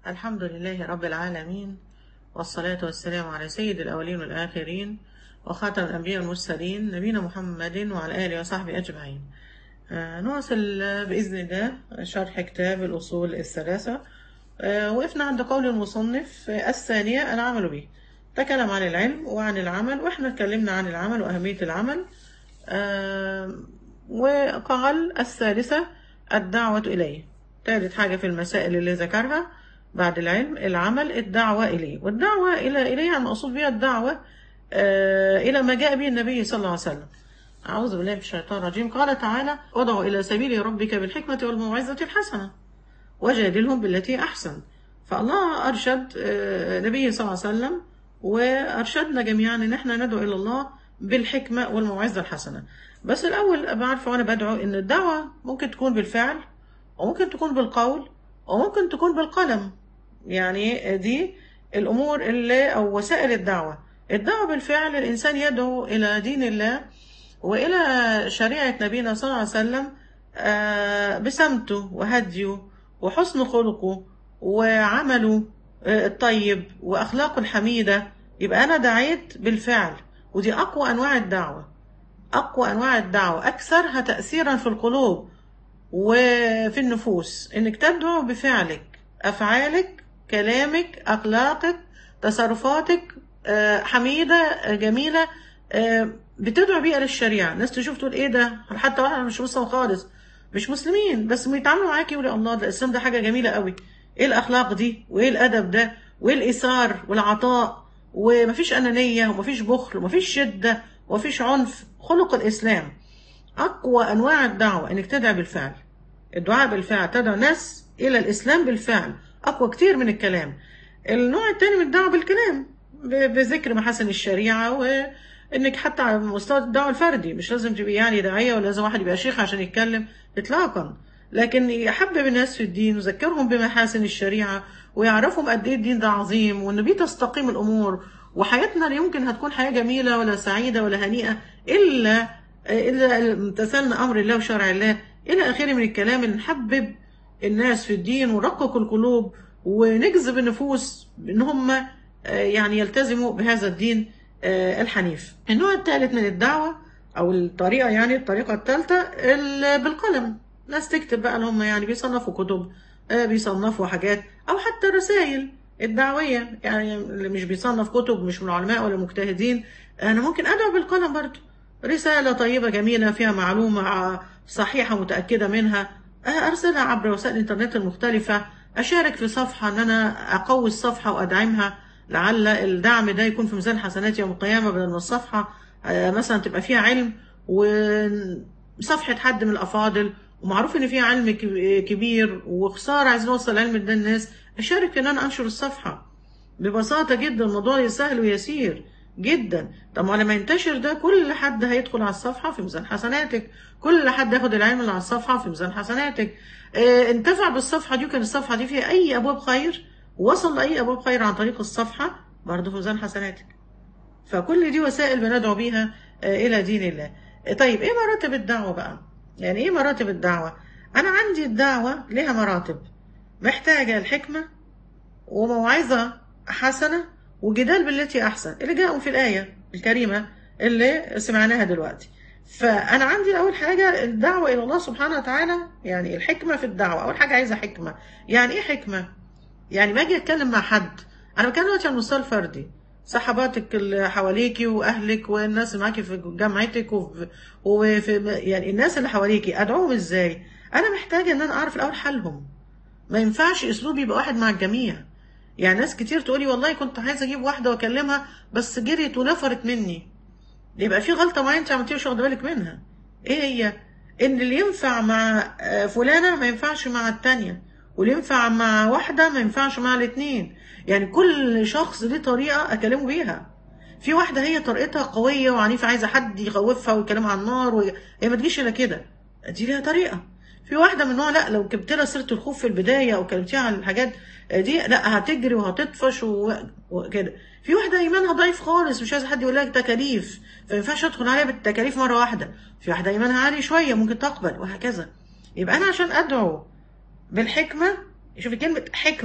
الحمد لله رب العالمين والصلاة والسلام على سيد الأولين والآخرين وخاتم الأنبياء والمرسلين نبينا محمد وعلى آله وصحبه أجمعين آه، نواصل آه، بإذن الله شرح كتاب الأصول الثلاثة آه، وقفنا عند قول المصنف آه، الثانية العمل به تكلم عن العلم وعن العمل وإحنا اتكلمنا عن العمل وأهمية العمل آه، وقال الثالثة الدعوة إليه ثالث حاجة في المسائل اللي ذكرها بعد العلم العمل الدعوة إليه والدعوة إلى إليه المقصود بها الدعوة آه، إلى ما جاء به النبي صلى الله عليه وسلم أعوذ بالله من الشيطان الرجيم قال تعالى ادع إلى سبيل ربك بالحكمة والموعظة الحسنة وجادلهم بالتي أحسن فالله أرشد آه، نبيه صلى الله عليه وسلم وأرشدنا جميعا إن احنا ندعو إلى الله بالحكمة والموعظة الحسنة بس الأول بعرف وأنا بدعو إن الدعوة ممكن تكون بالفعل وممكن تكون بالقول وممكن تكون بالقلم يعني دي الأمور اللي أو وسائل الدعوة الدعوة بالفعل الإنسان يدعو إلى دين الله وإلى شريعة نبينا صلى الله عليه وسلم آه، بسمته وهديه وحسن خلقه وعمله آه، الطيب وأخلاقه الحميدة يبقى أنا دعيت بالفعل ودي أقوى أنواع الدعوة أقوى أنواع الدعوة أكثرها تأثيرا في القلوب وفي النفوس إنك تدعو بفعلك أفعالك كلامك أخلاقك تصرفاتك آه، حميدة آه، جميلة آه، بتدعو بيها للشريعة الناس تشوف تقول إيه ده حتى واحد مش مسلم خالص مش مسلمين بس بيتعاملوا معاك يقولوا الله ده الإسلام ده حاجة جميلة قوي إيه الأخلاق دي وإيه الأدب ده وإيه الإيثار والعطاء ومفيش أنانية ومفيش بخل ومفيش شدة ومفيش عنف خلق الإسلام أقوى أنواع الدعوة إنك تدعي بالفعل الدعاء بالفعل تدعو الناس إلى الإسلام بالفعل أقوى كتير من الكلام النوع التاني من الدعوة بالكلام ب- بذكر محاسن الشريعة وإنك حتى على مستوى الدعوة الفردي مش لازم تبقي يعني داعية ولا لازم واحد يبقى شيخ عشان يتكلم إطلاقا لكن يحبب الناس في الدين ويذكرهم بمحاسن الشريعة ويعرفهم قد إيه الدين ده عظيم وإن بيه تستقيم الأمور وحياتنا لا يمكن هتكون حياة جميلة ولا سعيدة ولا هنيئة إلا إلا امتثلنا أمر الله وشرع الله إلى آخره من الكلام اللي نحبب الناس في الدين ونرقق القلوب ونجذب النفوس ان هم آه، يعني يلتزموا بهذا الدين آه، الحنيف النوع الثالث من الدعوة او الطريقة يعني الطريقة الثالثة ال- بالقلم ناس تكتب بقى اللي هم يعني بيصنفوا كتب آه، بيصنفوا حاجات او حتى رسائل الدعوية يعني اللي مش بيصنف كتب مش من علماء ولا مجتهدين انا ممكن ادعو بالقلم برضه رسالة طيبة جميلة فيها معلومة صحيحة متأكدة منها أرسلها عبر وسائل الإنترنت المختلفة أشارك في صفحة أن أنا أقوي الصفحة وأدعمها لعل الدعم ده يكون في ميزان حسناتي يوم القيامة بدل ما الصفحة آه، مثلا تبقى فيها علم وصفحة حد من الأفاضل ومعروف إن فيها علم كب- كبير وخسارة عايزين نوصل العلم ده للناس أشارك إن أنا أنشر الصفحة ببساطة جدا الموضوع سهل ويسير جدا طب ما لما ينتشر ده كل حد هيدخل على الصفحة في ميزان حسناتك كل حد ياخد العلم اللي على الصفحة في ميزان حسناتك اه انتفع بالصفحة دي وكان الصفحة دي فيها أي أبواب خير وصل لأي أبواب خير عن طريق الصفحة برضه في ميزان حسناتك فكل دي وسائل بندعو بيها آه، إلى دين الله آه، طيب إيه مراتب الدعوة بقى يعني إيه مراتب الدعوة أنا عندي الدعوة لها مراتب محتاجة الحكمة وموعظة حسنة وجدال بالتي أحسن اللي جاءوا في الآية الكريمة اللي سمعناها دلوقتي فأنا عندي أول حاجة الدعوة إلى الله سبحانه وتعالى يعني الحكمة في الدعوة أول حاجة عايزة حكمة يعني إيه حكمة؟ يعني ما أجي أتكلم مع حد أنا بتكلم دلوقتي على المستوى الفردي صحباتك اللي حواليكي واهلك والناس اللي معاكي في جامعتك وفي, وفي يعني الناس اللي حواليكي ادعوهم ازاي انا محتاجه ان انا اعرف الاول حالهم ما ينفعش اسلوبي يبقى واحد مع الجميع يعني ناس كتير تقولي والله كنت عايزه اجيب واحده واكلمها بس جريت ونفرت مني يبقى في غلطه معينه انت عملتيها مش واخده بالك منها ايه هي ان اللي ينفع مع آه، فلانه ما ينفعش مع التانية واللي ينفع مع واحده ما ينفعش مع الاتنين يعني كل شخص ليه طريقه اكلمه بيها في واحده هي طريقتها قويه وعنيفه عايزه حد يخوفها ويكلمها عن النار وهي هي ما تجيش الا كده دي ليها طريقه في واحده من نوع لا لو جبت لها سيره الخوف في البدايه او كلمتيها عن الحاجات دي لا هتجري وهتطفش و- وكده في واحده ايمانها ضعيف خالص مش عايزه حد يقول لها تكاليف فما ينفعش ادخل عليها بالتكاليف مره واحده في واحده ايمانها عالي شويه ممكن تقبل وهكذا يبقى انا عشان ادعو بالحكمه شوفي كلمه حكمه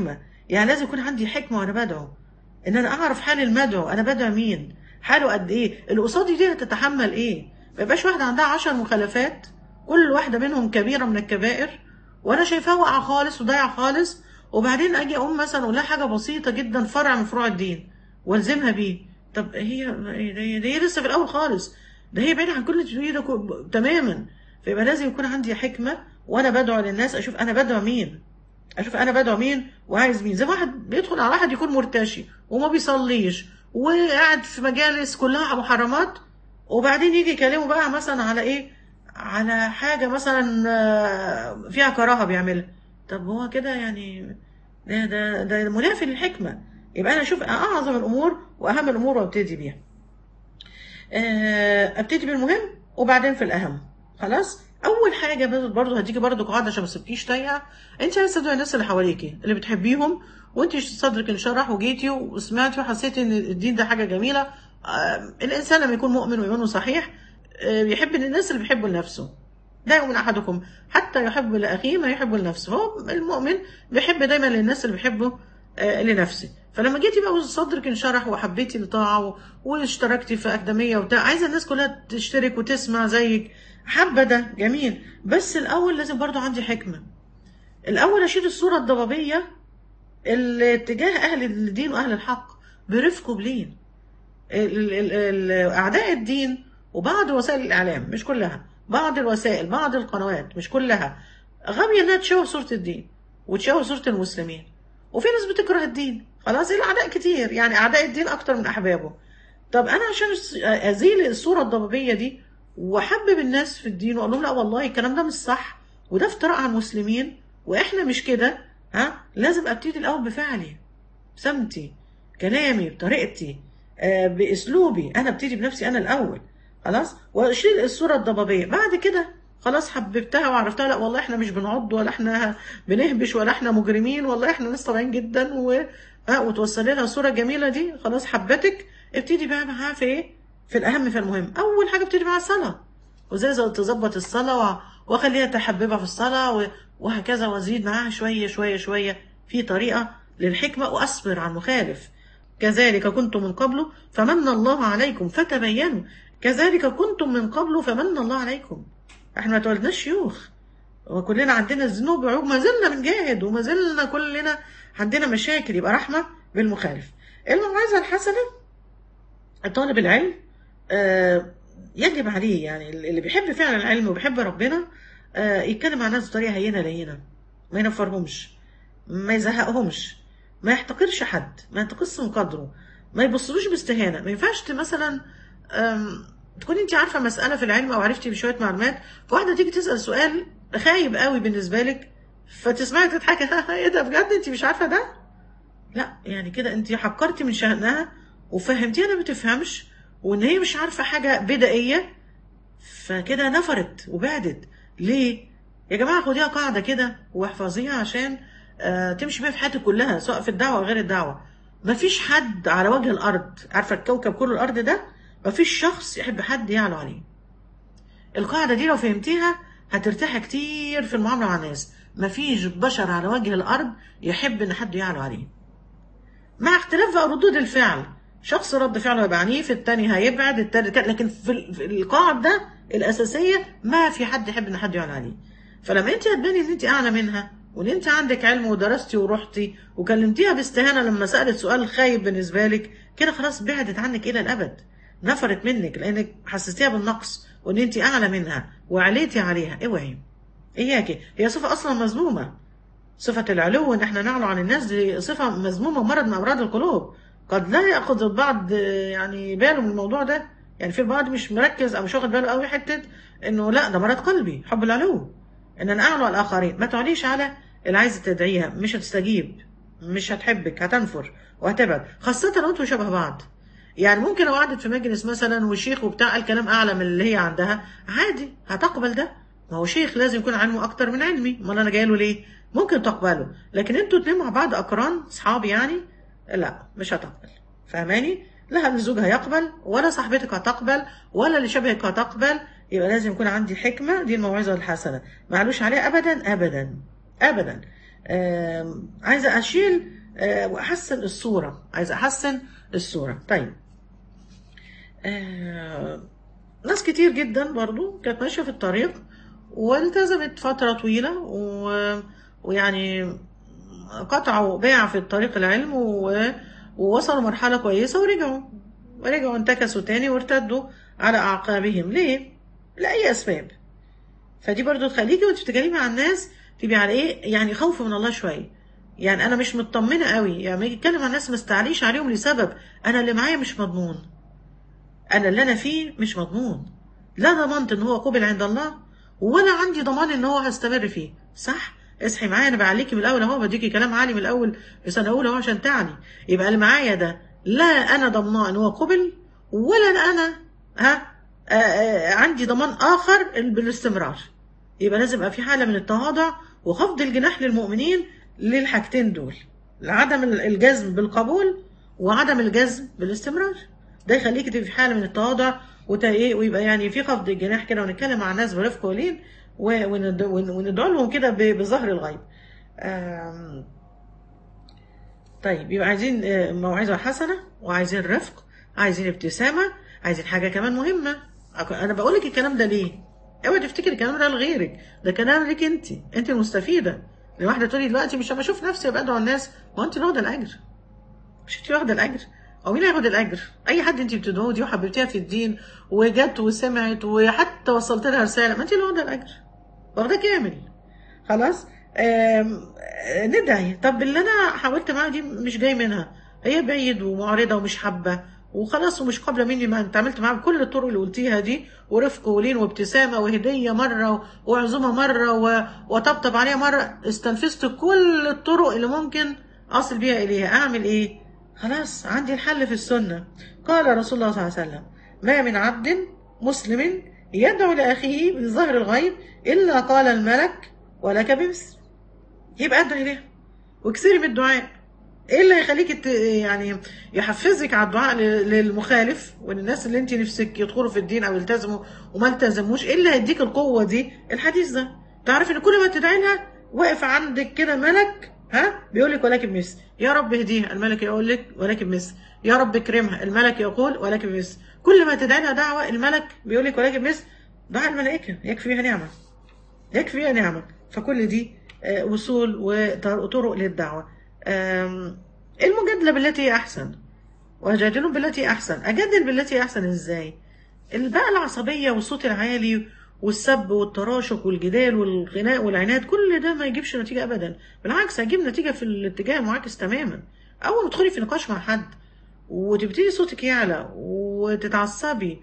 يعني لازم يكون عندي حكمه وانا بدعو ان انا اعرف حال المدعو انا بدعو مين حاله قد ايه اللي قصادي دي هتتحمل ايه ما يبقاش واحده عندها عشر مخالفات كل واحده منهم كبيره من الكبائر وانا شايفاها واقعه خالص وضايعه خالص وبعدين اجي اقوم مثلا اقول لها حاجه بسيطه جدا فرع من فروع الدين والزمها بيه طب هي هي, هي لسه في الاول خالص ده هي بعيده عن كل اللي ده كو- تماما فيبقى لازم يكون عندي حكمه وانا بدعو للناس اشوف انا بدعو مين اشوف انا بدعو مين وعايز مين زي واحد بيدخل على واحد يكون مرتشي وما بيصليش وقاعد في مجالس كلها محرمات وبعدين يجي يكلمه بقى مثلا على ايه على حاجه مثلا آه، فيها كراهه بيعملها طب هو كده يعني ده ده ده منافي للحكمه يبقى انا اشوف اعظم الامور واهم الامور وابتدي بيها آه، ابتدي بالمهم وبعدين في الاهم خلاص اول حاجه بس- برضه هديكي برضه قاعده عشان ما تسيبكيش تايهه انت عايزه تدعي الناس اللي حواليكي اللي بتحبيهم وانت صدرك انشرح وجيتي وسمعتي وحسيتي ان الدين ده حاجه جميله آه، الانسان لما يكون مؤمن وايمانه صحيح آه، بيحب الناس اللي بيحبوا لنفسه لا يؤمن احدكم حتى يحب لاخيه ما يحب لنفسه هو المؤمن بيحب دايما للناس اللي بيحبوا آه، لنفسه فلما جيتي بقى صدرك انشرح وحبيتي الطاعه و- واشتركتي في اكاديميه وبتاع عايزه الناس كلها تشترك وتسمع زيك حابه ده جميل بس الاول لازم برضو عندي حكمه الاول اشيل الصوره الضبابيه اللي تجاه اهل الدين واهل الحق برفق وبلين ال- ال- ال- اعداء الدين وبعض وسائل الاعلام مش كلها بعض الوسائل بعض القنوات مش كلها غاويه انها تشوه صوره الدين وتشوه صوره المسلمين وفي ناس بتكره الدين خلاص الاعداء كتير يعني اعداء الدين اكتر من احبابه طب انا عشان أس- ازيل الصوره الضبابيه دي واحبب الناس في الدين واقول لهم لا والله الكلام ده مش صح وده افتراء على المسلمين واحنا مش كده ها لازم ابتدي الاول بفعلي بسمتي كلامي بطريقتي آه، باسلوبي انا ابتدي بنفسي انا الاول خلاص واشيل الصوره الضبابيه بعد كده خلاص حببتها وعرفتها لا والله احنا مش بنعض ولا احنا بنهبش ولا احنا مجرمين والله احنا ناس طبيعيين جدا و ها وتوصلي لها الصوره الجميله دي خلاص حبتك ابتدي بقى معاها في ايه في الاهم في المهم اول حاجه ابتدي معاها الصلاه وزي زي تظبط الصلاه و- واخليها تحببها في الصلاه و- وهكذا وازيد معاها شويه شويه شويه في طريقه للحكمه واصبر على المخالف كذلك كنتم من قبل فمن الله عليكم فتبينوا كذلك كنتم من قبل فمن الله عليكم احنا ما اتولدناش شيوخ وكلنا عندنا ذنوب وعيوب ما زلنا بنجاهد وما زلنا كلنا عندنا مشاكل يبقى رحمه بالمخالف الموعظه الحسنه طالب العلم آه، يجب عليه يعني اللي بيحب فعلا العلم وبيحب ربنا آه، يتكلم مع الناس بطريقه هينه لينه ما ينفرهمش ما يزهقهمش ما يحتقرش حد ما ينتقصش من قدره ما يبصلوش باستهانه ما ينفعش ت- مثلا آم، تكوني انت عارفه مساله في العلم او عرفتي بشويه معلومات واحده تيجي تسال سؤال خايب قوي بالنسبه لك فتسمعي تضحكي ايه ده بجد انت مش عارفه ده لا يعني كده انت حقرتي من شأنها وفهمتيها انها ما بتفهمش وان هي مش عارفه حاجه بدائيه فكده نفرت وبعدت ليه يا جماعه خديها قاعده كده واحفظيها عشان آه تمشي بيها في حياتك كلها سواء في الدعوه او غير الدعوه مفيش حد على وجه الارض عارفه الكوكب كله الارض ده مفيش شخص يحب حد يعلو عليه القاعده دي لو فهمتيها هترتاحي كتير في المعامله مع الناس مفيش بشر على وجه الارض يحب ان حد يعلو عليه مع اختلاف بقى ردود الفعل شخص رد فعله هيبقى عنيف التاني هيبعد التالت كده لكن في ال- في القاعدة الأساسية ما في حد يحب إن حد يعلى عليه فلما أنت هتباني إن أنت أعلى منها وإن أنت عندك علم ودرستي ورحتي وكلمتيها باستهانة لما سألت سؤال خايب بالنسبة لك كده خلاص بعدت عنك إلى الأبد نفرت منك لأنك حسستيها بالنقص وإن أنت أعلى منها وعليتي عليها اوعي إياكي هي صفة أصلا مذمومة صفة العلو ان احنا نعلو عن الناس دي صفة مذمومة مرض من امراض القلوب قد لا ياخذ البعض آه، يعني باله من الموضوع ده يعني في البعض مش مركز او مش واخد باله قوي حتة انه لا ده مرض قلبي حب العلو ان انا اعلو على الاخرين ما تعليش على اللي عايزه تدعيها مش هتستجيب مش هتحبك هتنفر وهتبعد خاصة لو انتوا شبه بعض يعني ممكن لو قعدت في مجلس مثلا وشيخ وبتاع قال كلام اعلى من اللي هي عندها عادي هتقبل ده ما هو شيخ لازم يكون علمه اكتر من علمي امال انا جاي له ليه ممكن تقبله لكن انتوا اتنين مع بعض اقران اصحاب يعني لا مش هتقبل فاهماني لا اللي زوجها يقبل ولا صاحبتك هتقبل ولا اللي شبهك هتقبل يبقى لازم يكون عندي حكمه دي الموعظه الحسنه معلوش عليها ابدا ابدا ابدا آم، عايزه اشيل آه، واحسن الصوره عايز احسن الصوره طيب آه، ناس كتير جدا برضو كانت ماشيه في الطريق والتزمت فتره طويله و... ويعني قطعوا بيع في الطريق العلم و... ووصلوا مرحله كويسه ورجعوا ورجعوا انتكسوا تاني وارتدوا على اعقابهم ليه؟ لاي اسباب فدي برضو تخليكي وانت بتتكلمي مع الناس تبقي على ايه يعني خوف من الله شويه يعني انا مش مطمنه قوي يعني لما يجي اتكلم مع الناس ما استعليش عليهم لسبب انا اللي معايا مش مضمون انا اللي انا فيه مش مضمون لا ضمنت ان هو قبل عند الله ولا عندي ضمان ان هو هستمر فيه صح اصحي معايا انا بعليكي من الاول اهو بديكي كلام عالي من الاول في سنه اولى اهو عشان تعني يبقى اللي معايا ده لا انا ضمناه ان هو قبل ولا انا ها آه، آه، عندي ضمان اخر بالاستمرار يبقى لازم يبقى في حاله من التواضع وخفض الجناح للمؤمنين للحاجتين دول عدم الجزم بالقبول وعدم الجزم بالاستمرار ده يخليك تبقى في حاله من التواضع وت- إيه، ويبقى يعني في خفض الجناح كده ونتكلم مع الناس برفق ولين و- وند- ون- وندعو لهم كده ب- بظهر الغيب آم، طيب يبقى عايزين آه، موعظة حسنة وعايزين رفق عايزين ابتسامة عايزين حاجة كمان مهمة أك- أنا بقول لك الكلام ده ليه؟ اوعي تفتكري الكلام ده لغيرك ده كلام لك انت انت المستفيدة لواحدة تقولي دلوقتي مش لما اشوف نفسي ابقى ادعو الناس ما انت اللي واخدة الاجر مش انت واخدة الاجر او مين هياخد الاجر اي حد انت بتدعوه دي وحببتيها في الدين وجت وسمعت وحتى وصلت لها رسالة ما انت اللي واخدة الاجر واخدة كامل خلاص آم، آه، ندعي طب اللي انا حاولت معاها دي مش جاي منها هي بعيد ومعرضه ومش حابه وخلاص ومش قابله مني ما انت عملت معاها بكل الطرق اللي قلتيها دي ورفق ولين وابتسامه وهديه مره وعزومه مره و- وطبطب عليها مره استنفذت كل الطرق اللي ممكن اصل بيها اليها اعمل ايه؟ خلاص عندي الحل في السنه قال رسول الله صلى الله عليه وسلم ما من عبد مسلم يدعو لاخيه بظهر الغيب الا قال الملك ولك بمثل يبقى ادعي ليه واكثري من الدعاء ايه اللي هيخليك ت- يعني يحفزك على الدعاء ل- للمخالف والناس اللي انت نفسك يدخلوا في الدين او يلتزموا وما التزموش ايه اللي هيديك القوه دي الحديث ده تعرف ان كل ما تدعي لها واقف عندك كده ملك ها بيقول لك ولك بمثل يا رب اهديها الملك يقول لك ولك بمثل يا رب اكرمها الملك يقول ولك بمثل كل ما تدعي لها دعوه الملك بيقول لك ولك بمثل دعاء الملائكه يكفي بها نعمه يكفي يا نعمة فكل دي آه، وصول وطرق للدعوة آم، المجادلة بالتي هي أحسن وجادلهم بالتي هي أحسن أجادل بالتي هي أحسن إزاي بقى العصبية والصوت العالي والسب والتراشق والجدال والغناء والعناد كل ده ما يجيبش نتيجة أبدا بالعكس هيجيب نتيجة في الاتجاه المعاكس تماما أول ما تدخلي في نقاش مع حد وتبتدي صوتك يعلى وتتعصبي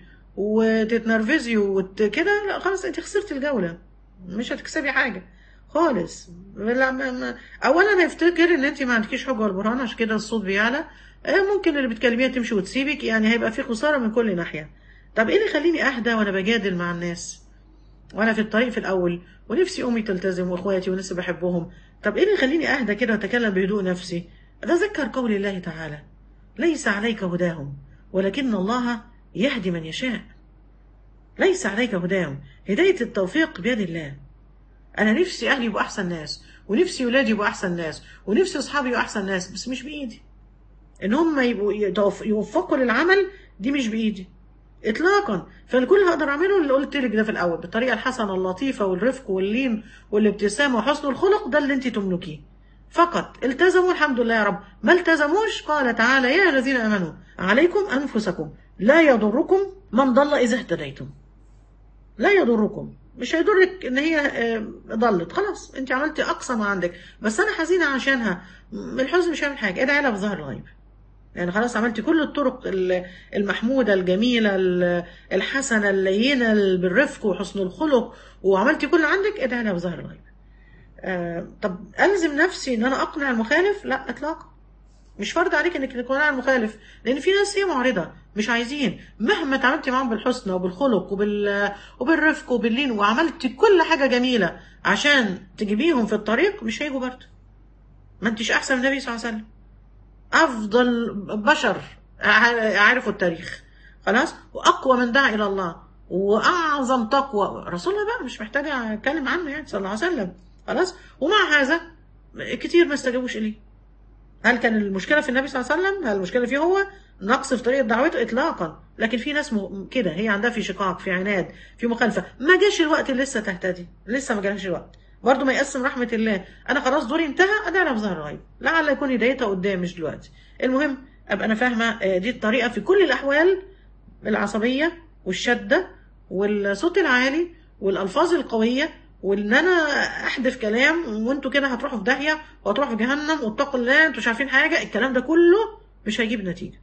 وتتنرفزي وكده لا خلاص انت خسرتي الجولة مش هتكسبي حاجة خالص لا ما ما اولا هيفتكر ان انت ما عندكيش حجه ولا برهان عشان كده الصوت بيعلى آه، ممكن اللي بتكلميها تمشي وتسيبك يعني هيبقى في خساره من كل ناحيه طب ايه اللي يخليني اهدى وانا بجادل مع الناس وانا في الطريق في الاول ونفسي امي تلتزم واخواتي والناس اللي بحبهم طب ايه اللي يخليني اهدى كده واتكلم بهدوء نفسي اتذكر قول الله تعالى ليس عليك هداهم ولكن الله يهدي من يشاء ليس عليك هداهم هدايه التوفيق بيد الله انا نفسي اهلي يبقوا احسن ناس ونفسي ولادي يبقوا احسن ناس ونفسي اصحابي يبقوا احسن ناس بس مش بايدي ان هم يبقوا يتوف- يوفقوا للعمل دي مش بايدي اطلاقا فالكل اللي هقدر اعمله اللي قلت لك ده في الاول بالطريقه الحسنه اللطيفه والرفق واللين والابتسامه وحسن الخلق ده اللي انت تملكيه فقط التزموا الحمد لله يا رب ما التزموش قال تعالى يا الذين امنوا عليكم انفسكم لا يضركم من ضل اذا اهتديتم لا يضركم مش هيضرك ان هي آه، ضلت خلاص انت عملتي اقصى ما عندك بس انا حزينه عشانها م- الحزن مش هيعمل حاجه ادعي لها بظهر الغيب يعني خلاص عملتي كل الطرق ال- المحموده الجميله ال- الحسنه اللينه ال- بالرفق وحسن الخلق وعملتي كل اللي عندك ادعي لها بظهر الغيب آه طب الزم نفسي ان انا اقنع المخالف لا اطلاقا مش فرض عليك انك تقنع المخالف لان في ناس هي معرضه مش عايزين مهما اتعاملتي معاهم بالحسن وبالخلق وبال وبالرفق وباللين وعملتي كل حاجه جميله عشان تجيبيهم في الطريق مش هيجوا برضه ما انتش احسن من النبي صلى الله عليه وسلم افضل بشر ع- عارفوا التاريخ خلاص واقوى من دعا الى الله واعظم تقوى رسولنا بقى مش محتاجه اتكلم عنه يعني صلى الله عليه وسلم خلاص ومع هذا كتير ما استجابوش اليه هل كان المشكله في النبي صلى الله عليه وسلم هل المشكله فيه هو نقص في طريقه دعوته اطلاقا لكن في ناس م... كده هي عندها في شقاق في عناد في مخالفه ما جاش الوقت اللي لسه تهتدي لسه ما جاش الوقت برضه ما يقسم رحمه الله انا خلاص دوري انتهى ادعي لها بظهر الغيب لعل يكون هدايتها قدام مش دلوقتي المهم ابقى انا فاهمه آه، دي الطريقه في كل الاحوال العصبيه والشده والصوت العالي والالفاظ القويه وان انا احدث كلام وانتوا كده هتروحوا في داهيه وهتروحوا في جهنم واتقوا الله انتوا مش عارفين حاجه الكلام ده كله مش هيجيب نتيجه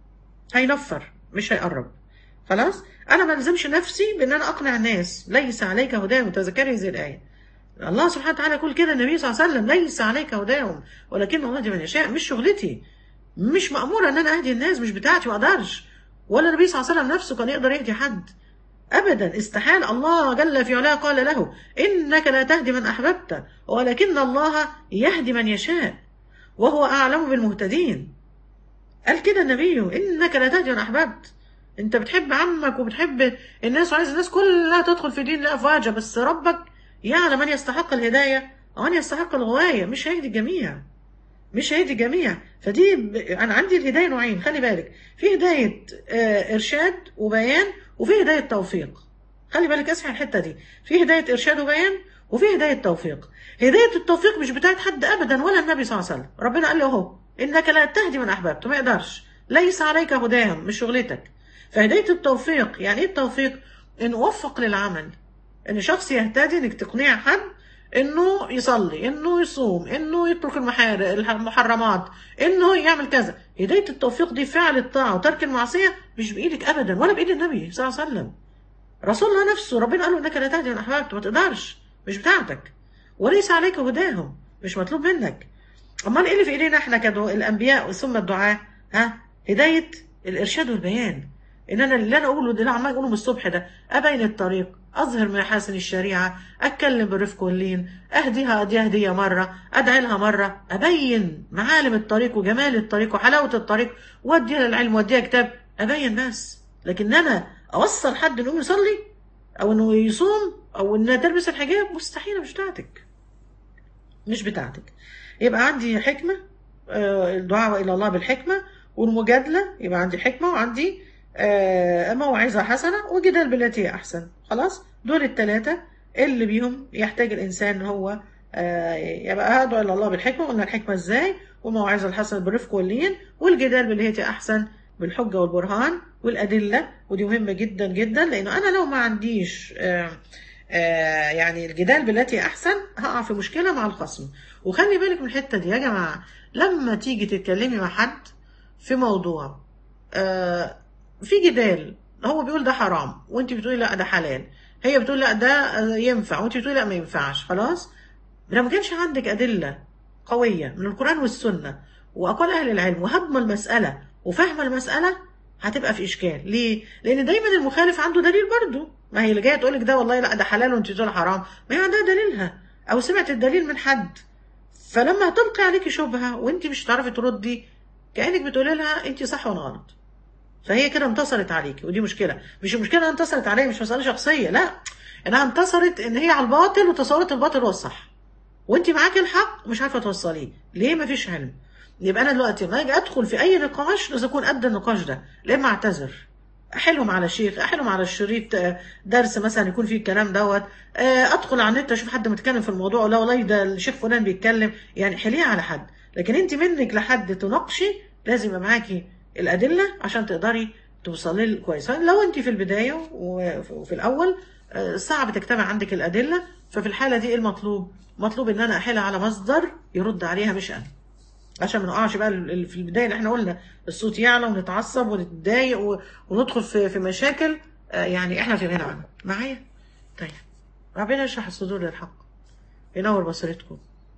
هينفر مش هيقرب خلاص انا ما الزمش نفسي بان انا اقنع الناس ليس عليك هداهم تذكري هذه الايه الله سبحانه وتعالى يقول كده النبي صلى الله عليه وسلم ليس عليك هداهم ولكن الله يهدي من يشاء مش شغلتي مش مأمورة ان انا اهدي الناس مش بتاعتي ما اقدرش ولا النبي صلى الله عليه وسلم نفسه كان يقدر يهدي حد ابدا استحال الله جل في علاه قال له انك لا تهدي من احببت ولكن الله يهدي من يشاء وهو اعلم بالمهتدين قال كده النبي انك لا تهدي من احببت انت بتحب عمك وبتحب الناس وعايز الناس كلها تدخل في دين الله افواجا بس ربك يعلم من يستحق الهدايه ومن يستحق الغوايه مش هيهدي الجميع مش هيهدي الجميع فدي ب... انا عندي الهدايه نوعين خلي بالك في هدايه آه ارشاد وبيان وفي هدايه توفيق خلي بالك اسمع الحته دي في هدايه ارشاد وبيان وفي هدايه توفيق هدايه التوفيق مش بتاعت حد ابدا ولا النبي صلى الله عليه وسلم ربنا قال له اهو انك لا تهدي من احببت ما يقدرش ليس عليك هداهم مش شغلتك فهدايه التوفيق يعني ايه التوفيق ان وفق للعمل ان شخص يهتدي انك تقنع حد انه يصلي انه يصوم انه يترك المحار- المحرمات انه يعمل كذا هدايه التوفيق دي فعل الطاعه وترك المعصيه مش بايدك ابدا ولا بايد النبي صلى الله عليه وسلم رسول الله نفسه ربنا قال له انك لا تهدي من احببت ما تقدرش مش بتاعتك وليس عليك هداهم مش مطلوب منك امال ايه اللي في ايدينا احنا كدو الانبياء ثم الدعاء ها هدايه الارشاد والبيان ان انا اللي انا اقوله ده اللي عمال اقوله من الصبح ده ابين الطريق اظهر محاسن الشريعه اتكلم بالرفق واللين اهديها اديها هديه مره ادعي لها مره ابين معالم الطريق وجمال الطريق وحلاوه الطريق واديها العلم واديها كتاب ابين بس لكن انا اوصل حد انه يصلي او انه يصوم او انها تلبس الحجاب مستحيل مش بتاعتك مش بتاعتك يبقى عندي حكمه آه، الدعاء الى الله بالحكمه والمجادله يبقى عندي حكمه وعندي آه، موعظه حسنه وجدال بالتي هي احسن خلاص دول الثلاثه اللي بيهم يحتاج الانسان إن هو آه، يبقى ادعو الى الله بالحكمه قلنا الحكمه ازاي والموعظه الحسنه بالرفق واللين والجدال بالتي هي احسن بالحجه والبرهان والادله ودي مهمه جدا جدا لانه انا لو ما عنديش آه، آه، يعني الجدال بالتي احسن هقع في مشكله مع الخصم وخلي بالك من الحته دي يا جماعه لما تيجي تتكلمي مع حد في موضوع آه، في جدال هو بيقول ده حرام وانت بتقولي لا ده حلال هي بتقول لا ده آه، ينفع وانت بتقولي لا ما ينفعش خلاص لو ما كانش عندك ادله قويه من القران والسنه واقوال اهل العلم وهضم المساله وفهم المساله هتبقى في اشكال ليه لان دايما المخالف عنده دليل برضه ما هي اللي جايه تقول لك ده والله لا ده حلال وانت بتقولي حرام ما هي عندها دليلها او سمعت الدليل من حد فلما هتلقي عليكي شبهه وانت مش هتعرفي تردي كانك بتقولي لها انت صح وانا غلط فهي كده انتصرت عليكي ودي مشكله مش المشكله انها انتصرت عليا مش مساله شخصيه لا انها انتصرت ان هي على الباطل وتصورت الباطل هو الصح وانت معاكي الحق مش عارفه توصليه ليه مفيش علم يبقى انا دلوقتي لما اجي ادخل في اي نقاش لازم اكون قد النقاش ده لا اما اعتذر احلهم على شيخ احلهم على الشريط آه، درس مثلا يكون فيه الكلام دوت آه، ادخل على النت اشوف حد متكلم في الموضوع لا والله ده الشيخ فلان بيتكلم يعني حليها على حد لكن انت منك لحد تناقشي لازم يبقى معاكي الادله عشان تقدري توصلي له كويس لو انت في البدايه وفي وفي الاول آه، صعب تجتمع عندك الادله ففي الحاله دي ايه المطلوب مطلوب ان انا احيلها على مصدر يرد عليها مش انا عشان ما نقعش بقى ال- في البدايه اللي احنا قلنا الصوت يعلى ونتعصب ونتضايق و- وندخل في في مشاكل آه، يعني احنا في غنى عنها معايا طيب ربنا يشرح الصدور للحق ينور بصيرتكم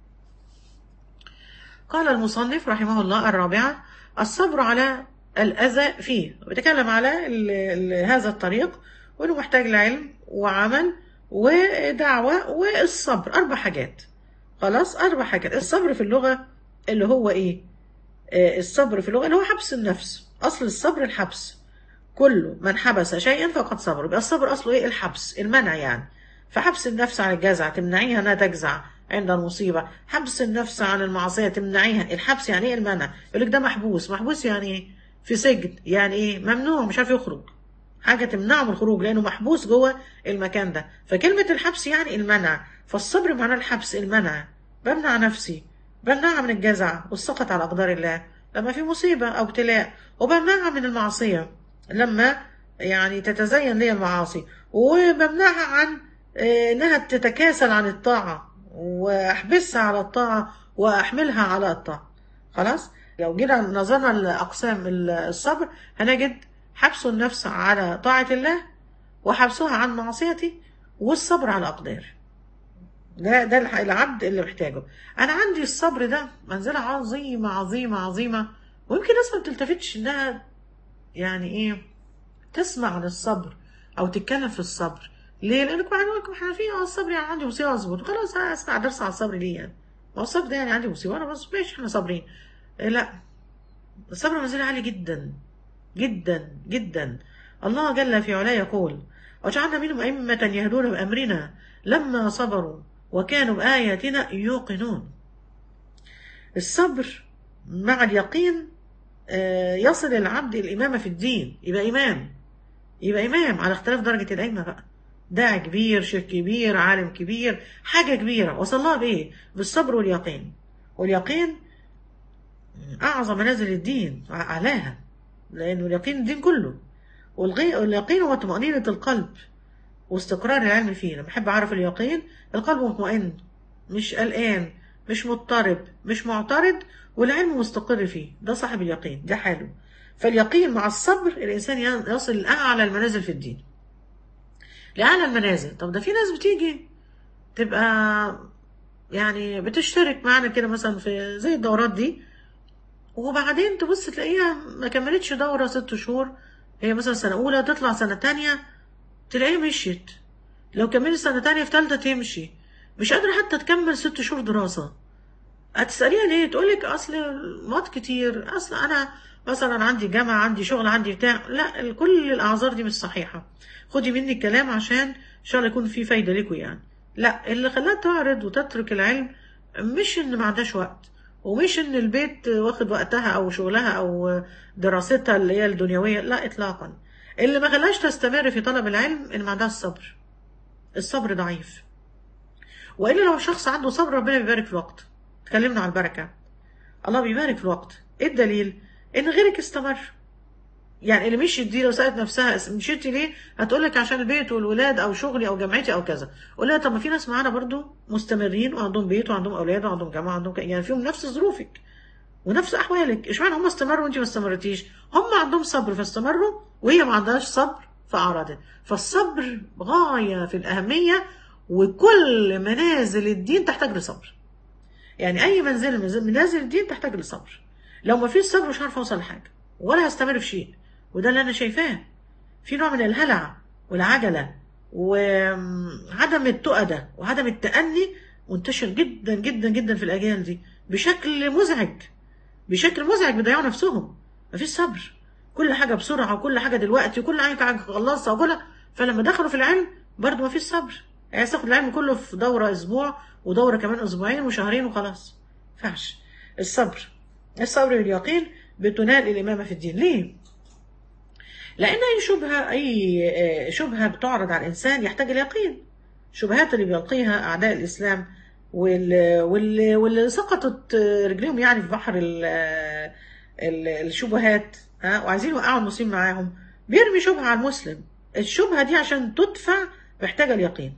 قال المصنف رحمه الله الرابعة الصبر على الأذى فيه بيتكلم على ال ال هذا الطريق وإنه محتاج لعلم وعمل ودعوة والصبر أربع حاجات خلاص أربع حاجات الصبر في اللغة اللي هو إيه آه، الصبر في اللغة اللي هو حبس النفس أصل الصبر الحبس كل من حبس شيئا فقد صبر يبقى الصبر أصله إيه الحبس المنع يعني فحبس النفس عن الجزع تمنعيها انها تجزع عند المصيبة حبس النفس عن المعصية تمنعيها الحبس يعني ايه المنع يقول لك ده محبوس محبوس يعني ايه في سجن يعني ايه ممنوع مش عارف يخرج حاجة تمنعه من الخروج لأنه محبوس جوه المكان ده فكلمة الحبس يعني المنع فالصبر معناه الحبس المنع بمنع نفسي بمنعها من الجزع والسقط على أقدار الله لما في مصيبة أو ابتلاء وبمنعها من المعصية لما يعني تتزين لي المعاصي وبمنعها عن آه، إنها تتكاسل عن الطاعة وأحبسها على الطاعة وأحملها على الطاعة خلاص لو جينا نظرنا لأقسام الصبر هنجد حبس النفس على طاعة الله وحبسها عن معصيته والصبر على الأقدار ده ده الح- العبد اللي محتاجه انا عندي الصبر ده منزله عظيمه عظيمه عظيمه ويمكن الناس ما بتلتفتش انها يعني ايه تسمع عن الصبر او تتكلم في الصبر ليه لانكم عندكم احنا في اه الصبر يعني عندي مصيبه اصبر خلاص اسمع درس على الصبر ليه يعني ما هو الصبر ده يعني عندي مصيبه انا بس ماشي احنا صابرين إيه لا الصبر منزله عالي جدا جدا جدا الله جل في علاه يقول وجعلنا منهم أئمة يهدون بأمرنا لما صبروا وكانوا بآياتنا يوقنون الصبر مع اليقين آه، يصل العبد الإمامة في الدين يبقى إمام يبقى إمام على اختلاف درجة الأئمة بقى داعي كبير شيخ كبير عالم كبير حاجة كبيرة وصل لها بإيه؟ بالصبر واليقين واليقين أعظم منازل الدين أعلاها لأنه اليقين الدين كله والغي- واليقين هو طمأنينة القلب واستقرار العلم فيه لما بحب أعرف اليقين القلب مطمئن مش قلقان مش مضطرب مش معترض والعلم مستقر فيه ده صاحب اليقين ده حاله فاليقين مع الصبر الإنسان ين- يصل لأعلى المنازل في الدين لأعلى المنازل طب ده في ناس بتيجي تبقى يعني بتشترك معانا كده مثلا في زي الدورات دي وبعدين تبص تلاقيها ما كملتش دورة ست شهور هي مثلا سنة أولى تطلع سنة تانية تلاقيها مشيت لو كملت سنة تانية في تالتة تمشي مش قادرة حتى تكمل ست شهور دراسة هتسأليها ليه تقولك أصل مواد كتير أصل أنا مثلا عندي جامعة عندي شغل عندي بتاع لا كل الأعذار دي مش صحيحة خدي مني الكلام عشان إن شاء الله يكون في فايدة ليكوا يعني لا اللي خلاها تعرض وتترك العلم مش إن ما عندهاش وقت ومش إن البيت واخد وقتها أو شغلها أو دراستها اللي هي الدنيوية لا إطلاقا اللي ما خلاش تستمر في طلب العلم إن ما عندهاش صبر الصبر ضعيف وإلا لو شخص عنده صبر ربنا بيبارك في الوقت اتكلمنا عن البركة الله بيبارك في الوقت ايه الدليل ان غيرك استمر يعني اللي مشيت دي لو سألت نفسها مشيتي ليه هتقولك عشان البيت والولاد او شغلي او جامعتي او كذا قول لها طب ما في ناس معانا برضو مستمرين وعندهم بيت وعندهم اولاد وعندهم جامعه وعندهم ك... يعني فيهم نفس ظروفك ونفس احوالك اشمعنى هم استمروا وانت ما استمرتيش هم عندهم صبر فاستمروا وهي ما عندهاش صبر فاعرضت فالصبر غايه في الاهميه وكل منازل الدين تحتاج لصبر يعني اي منزل من منازل الدين تحتاج لصبر لو ما فيش صبر مش هعرف اوصل لحاجه ولا هستمر في شيء وده اللي انا شايفاه في نوع من الهلع والعجله وعدم التؤدة وعدم التأني منتشر جدا جدا جدا في الأجيال دي بشكل مزعج بشكل مزعج بيضيعوا نفسهم مفيش صبر كل حاجة بسرعة وكل حاجة دلوقتي وكل حاجة خلصها وكل فلما دخلوا في العلم برضه مفيش صبر عايز تاخد العلم كله في دورة أسبوع ودورة كمان أسبوعين وشهرين وخلاص فعش الصبر الصبر واليقين بتنال الإمامة في الدين ليه؟ لأن أي شبهة أي شبهة بتعرض على الإنسان يحتاج اليقين شبهات اللي بيلقيها أعداء الإسلام واللي, واللي, واللي سقطت رجليهم يعني في بحر ال ال الشبهات ها وعايزين يوقعوا المسلمين معاهم بيرمي شبهة على المسلم الشبهة دي عشان تدفع محتاجة اليقين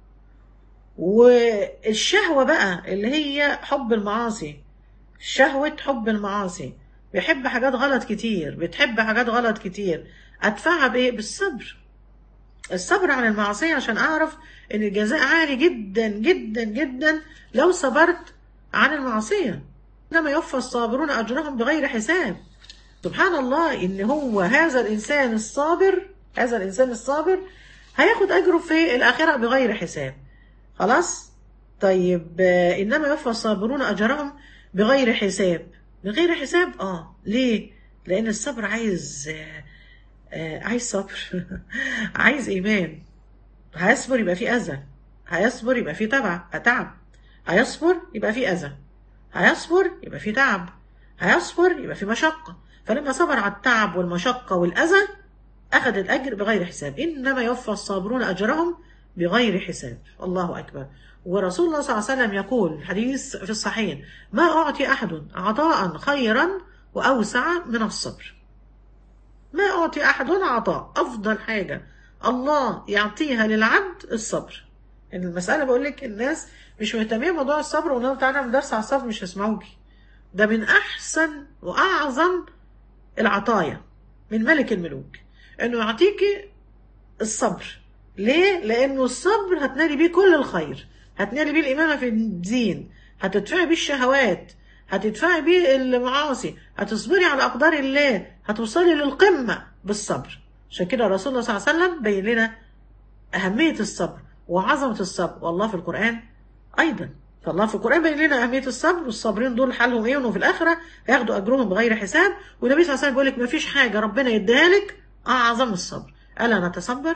والشهوة بقى اللي هي حب المعاصي شهوة حب المعاصي بيحب حاجات غلط كتير بتحب حاجات غلط كتير ادفعها بايه بالصبر الصبر عن المعصية عشان اعرف ان الجزاء عالي جدا جدا جدا لو صبرت عن المعصية انما يوفى الصابرون اجرهم بغير حساب سبحان الله ان هو هذا الانسان الصابر هذا الانسان الصابر هياخد اجره في الاخرة بغير حساب خلاص طيب انما يوفى الصابرون اجرهم بغير حساب بغير حساب اه ليه لان الصبر عايز آه آه عايز صبر عايز ايمان هيصبر يبقى فيه اذى هيصبر يبقى فيه تبع تعب هيصبر يبقى في اذى هيصبر يبقى في تعب هيصبر يبقى في مشقه فلما صبر على التعب والمشقه والاذى اخذ الاجر بغير حساب انما يوفى الصابرون اجرهم بغير حساب الله اكبر ورسول الله صلى الله عليه وسلم يقول حديث في الصحيح ما اعطي احد عطاء خيرا واوسع من الصبر ما أعطي أحد عطاء أفضل حاجة الله يعطيها للعبد الصبر يعني المسألة بقول لك الناس مش مهتمين بموضوع الصبر ولو تعالى من درس على الصبر مش هيسمعوكي ده من أحسن وأعظم العطايا من ملك الملوك إنه يعطيكي الصبر ليه؟ لأنه الصبر هتنالي بيه كل الخير هتنالي بيه الإمامة في الدين هتدفعي بيه الشهوات هتدفعي بيه المعاصي هتصبري على أقدار الله هتوصلي للقمة بالصبر عشان كده رسول الله صلى الله عليه وسلم بين لنا أهمية الصبر وعظمة الصبر والله في القرآن أيضا فالله في القرآن بين لنا أهمية الصبر والصابرين دول حالهم إيه وإنه في الآخرة هياخدوا أجرهم بغير حساب والنبي صلى الله عليه وسلم بيقول لك مفيش حاجة ربنا يديها لك أعظم الصبر ألا نتصبر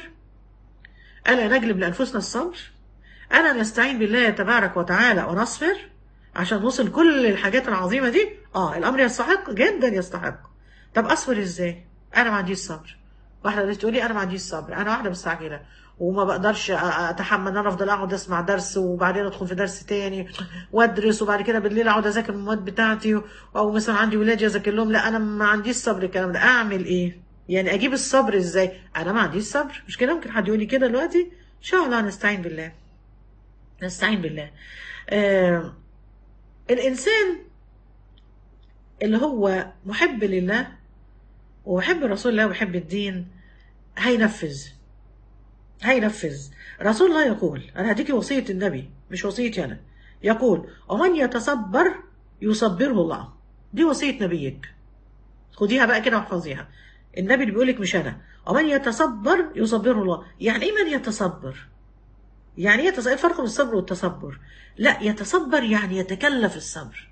ألا نجلب لأنفسنا الصبر ألا نستعين بالله تبارك وتعالى ونصبر عشان نوصل كل الحاجات العظيمة دي اه الأمر يستحق جدا يستحق طب أصبر إزاي أنا ما عنديش صبر واحدة قالت تقولي أنا ما عنديش صبر أنا واحدة مستعجلة وما بقدرش أ- أتحمل إن أنا أفضل أقعد أسمع درس وبعدين أدخل في درس تاني وأدرس وبعد كده بالليل أقعد أذاكر المواد بتاعتي أو مثلا عندي ولادي أذاكر لهم لا أنا ما عنديش صبر الكلام ده أعمل إيه؟ يعني أجيب الصبر إزاي؟ أنا ما عنديش صبر مش كده ممكن حد يقول لي كده دلوقتي؟ إن شاء الله نستعين بالله نستعين بالله آه الإنسان اللي هو محب لله وبحب رسول الله وبحب الدين هينفذ هينفذ رسول الله يقول أنا هديكي وصية النبي مش وصيتي أنا يقول ومن يتصبر يصبره الله دي وصية نبيك خديها بقى كده واحفظيها النبي اللي بيقولك مش أنا ومن يتصبر يصبره الله يعني إيه من يتصبر يعني ايه يتص- إيه الفرق بين الصبر والتصبر لا يتصبر يعني يتكلف الصبر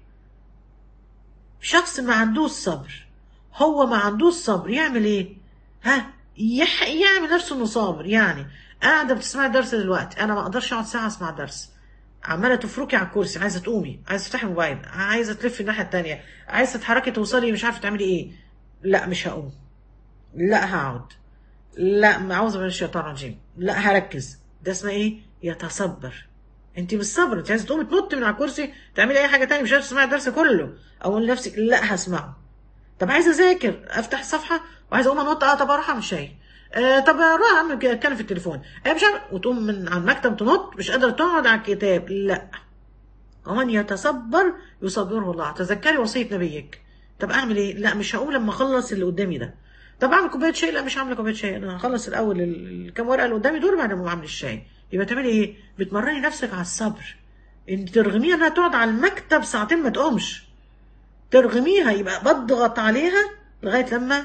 شخص ما عندوش صبر هو ما عندوش صبر يعمل ايه ها يح... يعمل نفسه انه صابر يعني قاعده بتسمعي درس دلوقتي انا ما اقدرش اقعد ساعه اسمع درس عماله تفركي على الكرسي عايزه تقومي عايزه تفتحي موبايل عايزه تلفي الناحيه التانية عايزه تتحركي توصلي مش عارفه تعملي ايه لا مش هقوم لا هقعد لا ما اعوذ بالله من الشيطان الرجيم لا هركز ده اسمه ايه يتصبر انت مش صبر انت عايزه تقومي تنطي من على الكرسي تعملي اي حاجه تانية مش عايزه تسمعي الدرس كله اقول لنفسك لا هسمعه طب عايزه اذاكر افتح الصفحه وعايزه اقوم انط اه طب اروح اعمل شاي آه طب اروح اعمل ك- اتكلم في التليفون آه مش عارف وتقوم من على المكتب تنط مش قادره تقعد على الكتاب لا ومن يتصبر يصبره الله تذكري وصيه نبيك طب اعمل ايه لا مش هقوم لما اخلص اللي قدامي ده طب اعمل كوبايه شاي لا مش هعمل كوبايه شاي انا هخلص الاول ال- الكام ورقه اللي قدامي دول بعد ما اعمل الشاي يبقى تعملي ايه بتمرني نفسك على الصبر انت ترغميها انها تقعد على المكتب ساعتين ما تقومش ترغميها يبقى بضغط عليها لغايه لما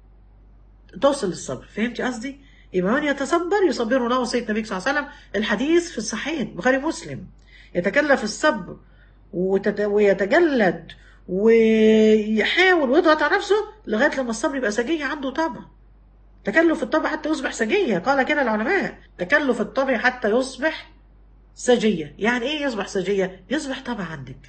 توصل للصبر فهمتي قصدي يبقى من يتصبر يصبره الله وصيه النبي صلى الله عليه وسلم الحديث في الصحيح بخاري مسلم يتكلف الصبر وتت... ويتجلد ويحاول ويضغط على نفسه لغايه لما الصبر يبقى سجيه عنده طبع تكلف الطبع حتى يصبح سجيه قال كده العلماء تكلف الطبع حتى يصبح سجيه يعني ايه يصبح سجيه يصبح طبع عندك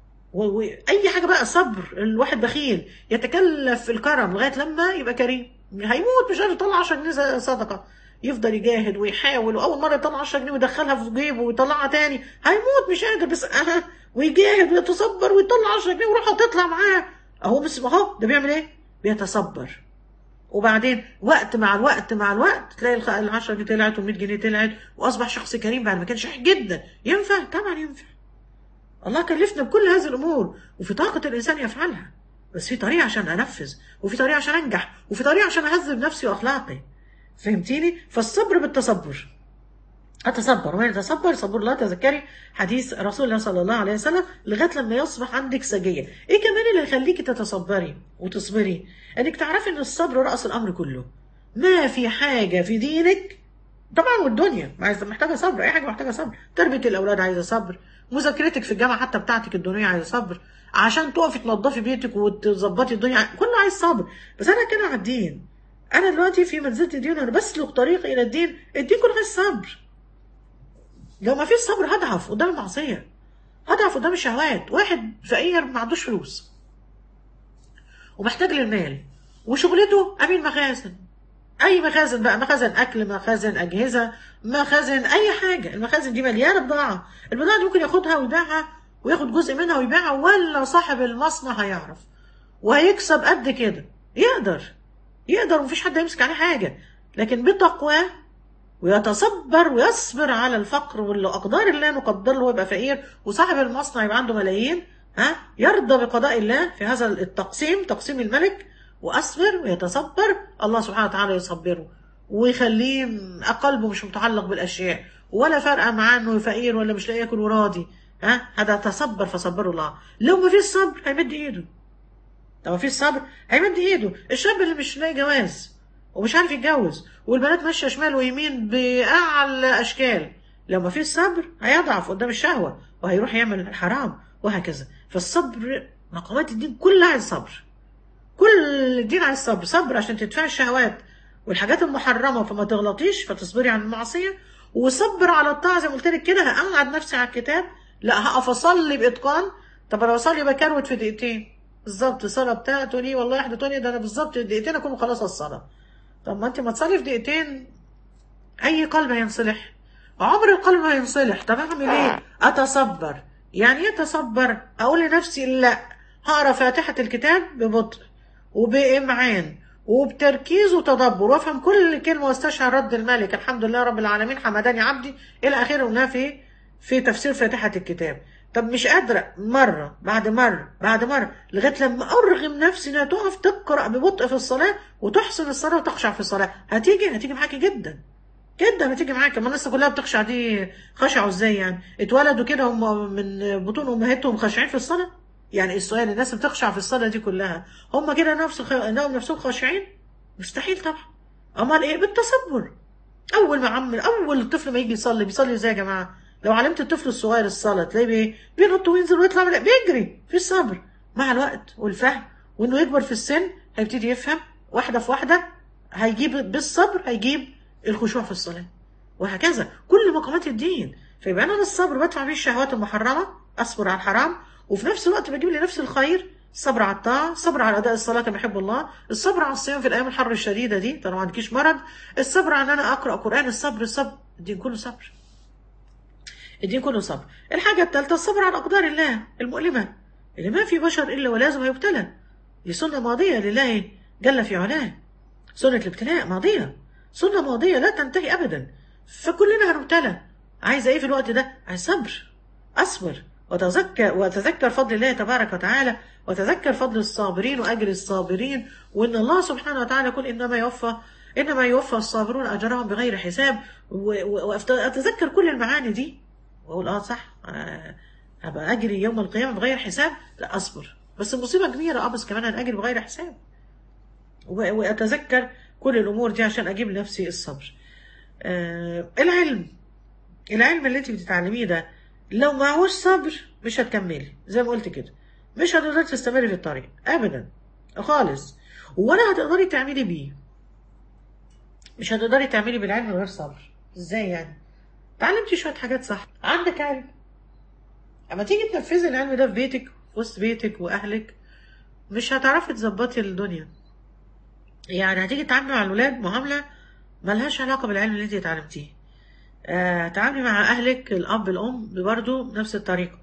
واي حاجه بقى صبر الواحد بخيل يتكلف الكرم لغايه لما يبقى كريم هيموت مش قادر يطلع 10 جنيه صدقه يفضل يجاهد ويحاول واول مره يطلع 10 جنيه ويدخلها في جيبه ويطلعها تاني هيموت مش قادر بس أه ويجاهد ويتصبر ويطلع 10 جنيه ويروح تطلع معاه اهو بس اهو ده بيعمل ايه؟ بيتصبر وبعدين وقت مع الوقت مع الوقت تلاقي ال 10 جنيه طلعت وال 100 جنيه طلعت واصبح شخص كريم بعد ما كان شحيح جدا ينفع؟ طبعا ينفع الله كلفنا بكل هذه الامور وفي طاقه الانسان يفعلها بس في طريقه عشان انفذ وفي طريقه عشان انجح وفي طريقه عشان اهذب نفسي واخلاقي فهمتيني فالصبر بالتصبر اتصبر ومن يتصبر صبر الله تذكري حديث رسول الله صلى الله عليه وسلم لغايه لما يصبح عندك سجيه ايه كمان اللي يخليكي تتصبري وتصبري انك تعرفي ان الصبر راس الامر كله ما في حاجه في دينك طبعا والدنيا محتاجه صبر اي حاجه محتاجه صبر تربيه الاولاد عايزه صبر مذاكرتك في الجامعه حتى بتاعتك الدنيا عايزه صبر عشان تقفي تنظفي بيتك وتظبطي الدنيا كله عايز صبر بس انا كده على الدين انا دلوقتي في منزله الدين انا بسلك طريقي الى الدين الدين كله عايز صبر لو ما فيش صبر هضعف قدام المعصيه اضعف قدام الشهوات واحد فقير ما عندوش فلوس ومحتاج للمال وشغلته امين مخازن اي مخازن بقى مخازن اكل مخازن اجهزه مخازن اي حاجه المخازن دي مليانه بضاعه البضاعه دي ممكن ياخدها ويبيعها وياخد جزء منها ويبيعها ولا صاحب المصنع هيعرف وهيكسب قد كده يقدر يقدر ومفيش حد يمسك عليه حاجه لكن بتقواه ويتصبر ويصبر على الفقر والأقدار الله مقدر له ويبقى فقير وصاحب المصنع يبقى عنده ملايين ها يرضى بقضاء الله في هذا التقسيم تقسيم الملك وأصبر ويتصبر الله سبحانه وتعالى يصبره ويخليه قلبه مش متعلق بالأشياء ولا فارقة معاه إنه فقير ولا مش لاقي ياكل وراضي ها هذا تصبر فصبره الله لو ما فيش صبر هيمد إيده لو ما فيش صبر هيمد إيده الشاب اللي مش لاقي جواز ومش عارف يتجوز والبنات ماشيه شمال ويمين باعلى اشكال لو ما فيش صبر هيضعف قدام الشهوه وهيروح يعمل الحرام وهكذا فالصبر مقامات الدين كلها عن الصبر كل الدين عن الصبر صبر عشان تدفع الشهوات والحاجات المحرمه فما تغلطيش فتصبري عن المعصيه وصبر على الطاعه زي ما قلت لك كده هقعد نفسي على الكتاب لا هقف اصلي باتقان طب انا بصلي بكروت في دقيقتين بالظبط الصلاه بتاعته لي والله احدى تاني ده انا بالظبط دقيقتين اكون خلاص الصلاه طب ما انت ما تصلي في دقيقتين اي قلب هينصلح عمر القلب ما هينصلح طب اعمل ايه اتصبر يعني ايه اتصبر اقول لنفسي لا هقرا فاتحه الكتاب ببطء وبامعان وبتركيز وتدبر وافهم كل كلمه واستشعر رد الملك الحمد لله رب العالمين حمداني عبدي الى اخره قلناها في في تفسير فاتحه الكتاب طب مش قادرة مرة بعد مرة بعد مرة لغاية لما أرغم نفسي إنها تقف تقرأ ببطء في الصلاة وتحسن الصلاة وتخشع في الصلاة هتيجي هتيجي معاكي جدا جدا هتيجي معاكي ما الناس كلها بتخشع دي خشعوا ازاي يعني اتولدوا كده هم من بطون امهاتهم خاشعين في الصلاة يعني السؤال الناس بتخشع في الصلاة دي كلها هم كده نفس الخ... نفسهم خاشعين مستحيل طبعا امال ايه بالتصبر اول ما عم اول الطفل ما يجي يصلي بيصلي ازاي يا جماعه لو علمت الطفل الصغير الصلاة تلاقيه بيه بينط وينزل ويطلع من بيجري في الصبر مع الوقت والفهم وانه يكبر في السن هيبتدي يفهم واحدة في واحدة هيجيب بالصبر هيجيب الخشوع في الصلاة وهكذا كل مقامات الدين فيبقى انا الصبر بدفع بيه الشهوات المحرمة اصبر على الحرام وفي نفس الوقت بجيب لنفسي الخير الصبر على الطاعة الصبر على أداء الصلاة كما يحب الله الصبر على الصيام في الأيام الحر الشديدة دي طالما ما عندكيش مرض الصبر على أن أنا أقرأ قرآن الصبر الصبر الدين كله صبر الدين كله صبر الحاجة الثالثة الصبر على أقدار الله المؤلمة اللي ما في بشر إلا ولازم هيبتلى دي سنة ماضية لله جل في علاه سنة الابتلاء ماضية سنة ماضية لا تنتهي أبدا فكلنا هنبتلى عايز إيه في الوقت ده عايز صبر أصبر وتذكر وتذكر فضل الله تبارك وتعالى وتذكر فضل الصابرين وأجر الصابرين وإن الله سبحانه وتعالى يقول إنما يوفى إنما يوفى الصابرون أجرهم بغير حساب وأتذكر كل المعاني دي واقول اه صح آه هبقى اجري يوم القيامه بغير حساب لا اصبر بس المصيبه كبيره اه بس كمان انا اجري بغير حساب واتذكر كل الامور دي عشان اجيب لنفسي الصبر آه العلم العلم اللي انت بتتعلميه ده لو معهوش صبر مش هتكملي زي ما قلت كده مش هتقدري تستمري في الطريق ابدا خالص ولا هتقدري تعملي بيه مش هتقدري تعملي بالعلم من غير صبر ازاي يعني اتعلمتي شويه حاجات صح عندك علم اما تيجي تنفذي العلم ده في بيتك في وسط بيتك واهلك مش هتعرفي تظبطي الدنيا يعني هتيجي تتعاملي مع الولاد معامله ملهاش علاقه بالعلم اللي انت اتعلمتيه آه، تعاملي مع اهلك الاب الام برضه نفس الطريقه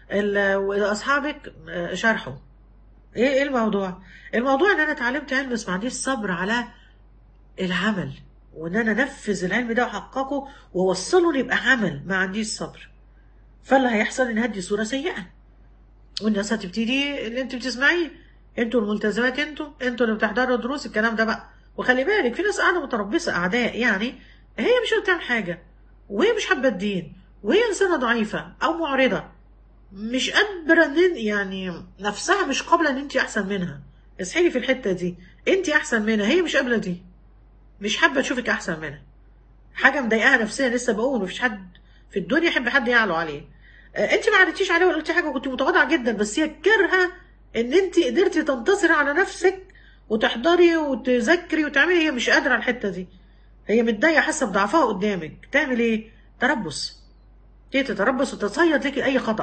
واصحابك آه، شرحوا ايه ايه الموضوع الموضوع ان انا اتعلمت علم بس ما عنديش صبر على العمل وان انا انفذ العلم ده واحققه واوصله يبقى عمل ما عنديش صبر فاللي هيحصل ان هدي صوره سيئه والناس هتبتدي اللي انت بتسمعيه انتوا الملتزمات انتوا انتوا اللي بتحضروا دروس الكلام ده بقى وخلي بالك في ناس قاعده متربصه اعداء يعني هي مش بتعمل حاجه وهي مش حابه الدين وهي انسانه ضعيفه او معرضه مش قادره ان يعني نفسها مش قابله ان انت احسن منها اصحي في الحته دي انت احسن منها هي مش قابله دي مش حابه تشوفك احسن منها حاجه مضايقاها نفسيا لسه بقول مفيش حد في الدنيا يحب حد يعلو عليه آه انت ما عرفتيش عليه ولا قلتي حاجه وكنت متواضعه جدا بس هي كرهه ان انت قدرتي تنتصري على نفسك وتحضري وتذاكري وتعملي هي مش قادره على الحته دي هي متضايقه حاسه بضعفها قدامك تعمل ايه تربص تيجي تتربص وتتصيد لك اي خطا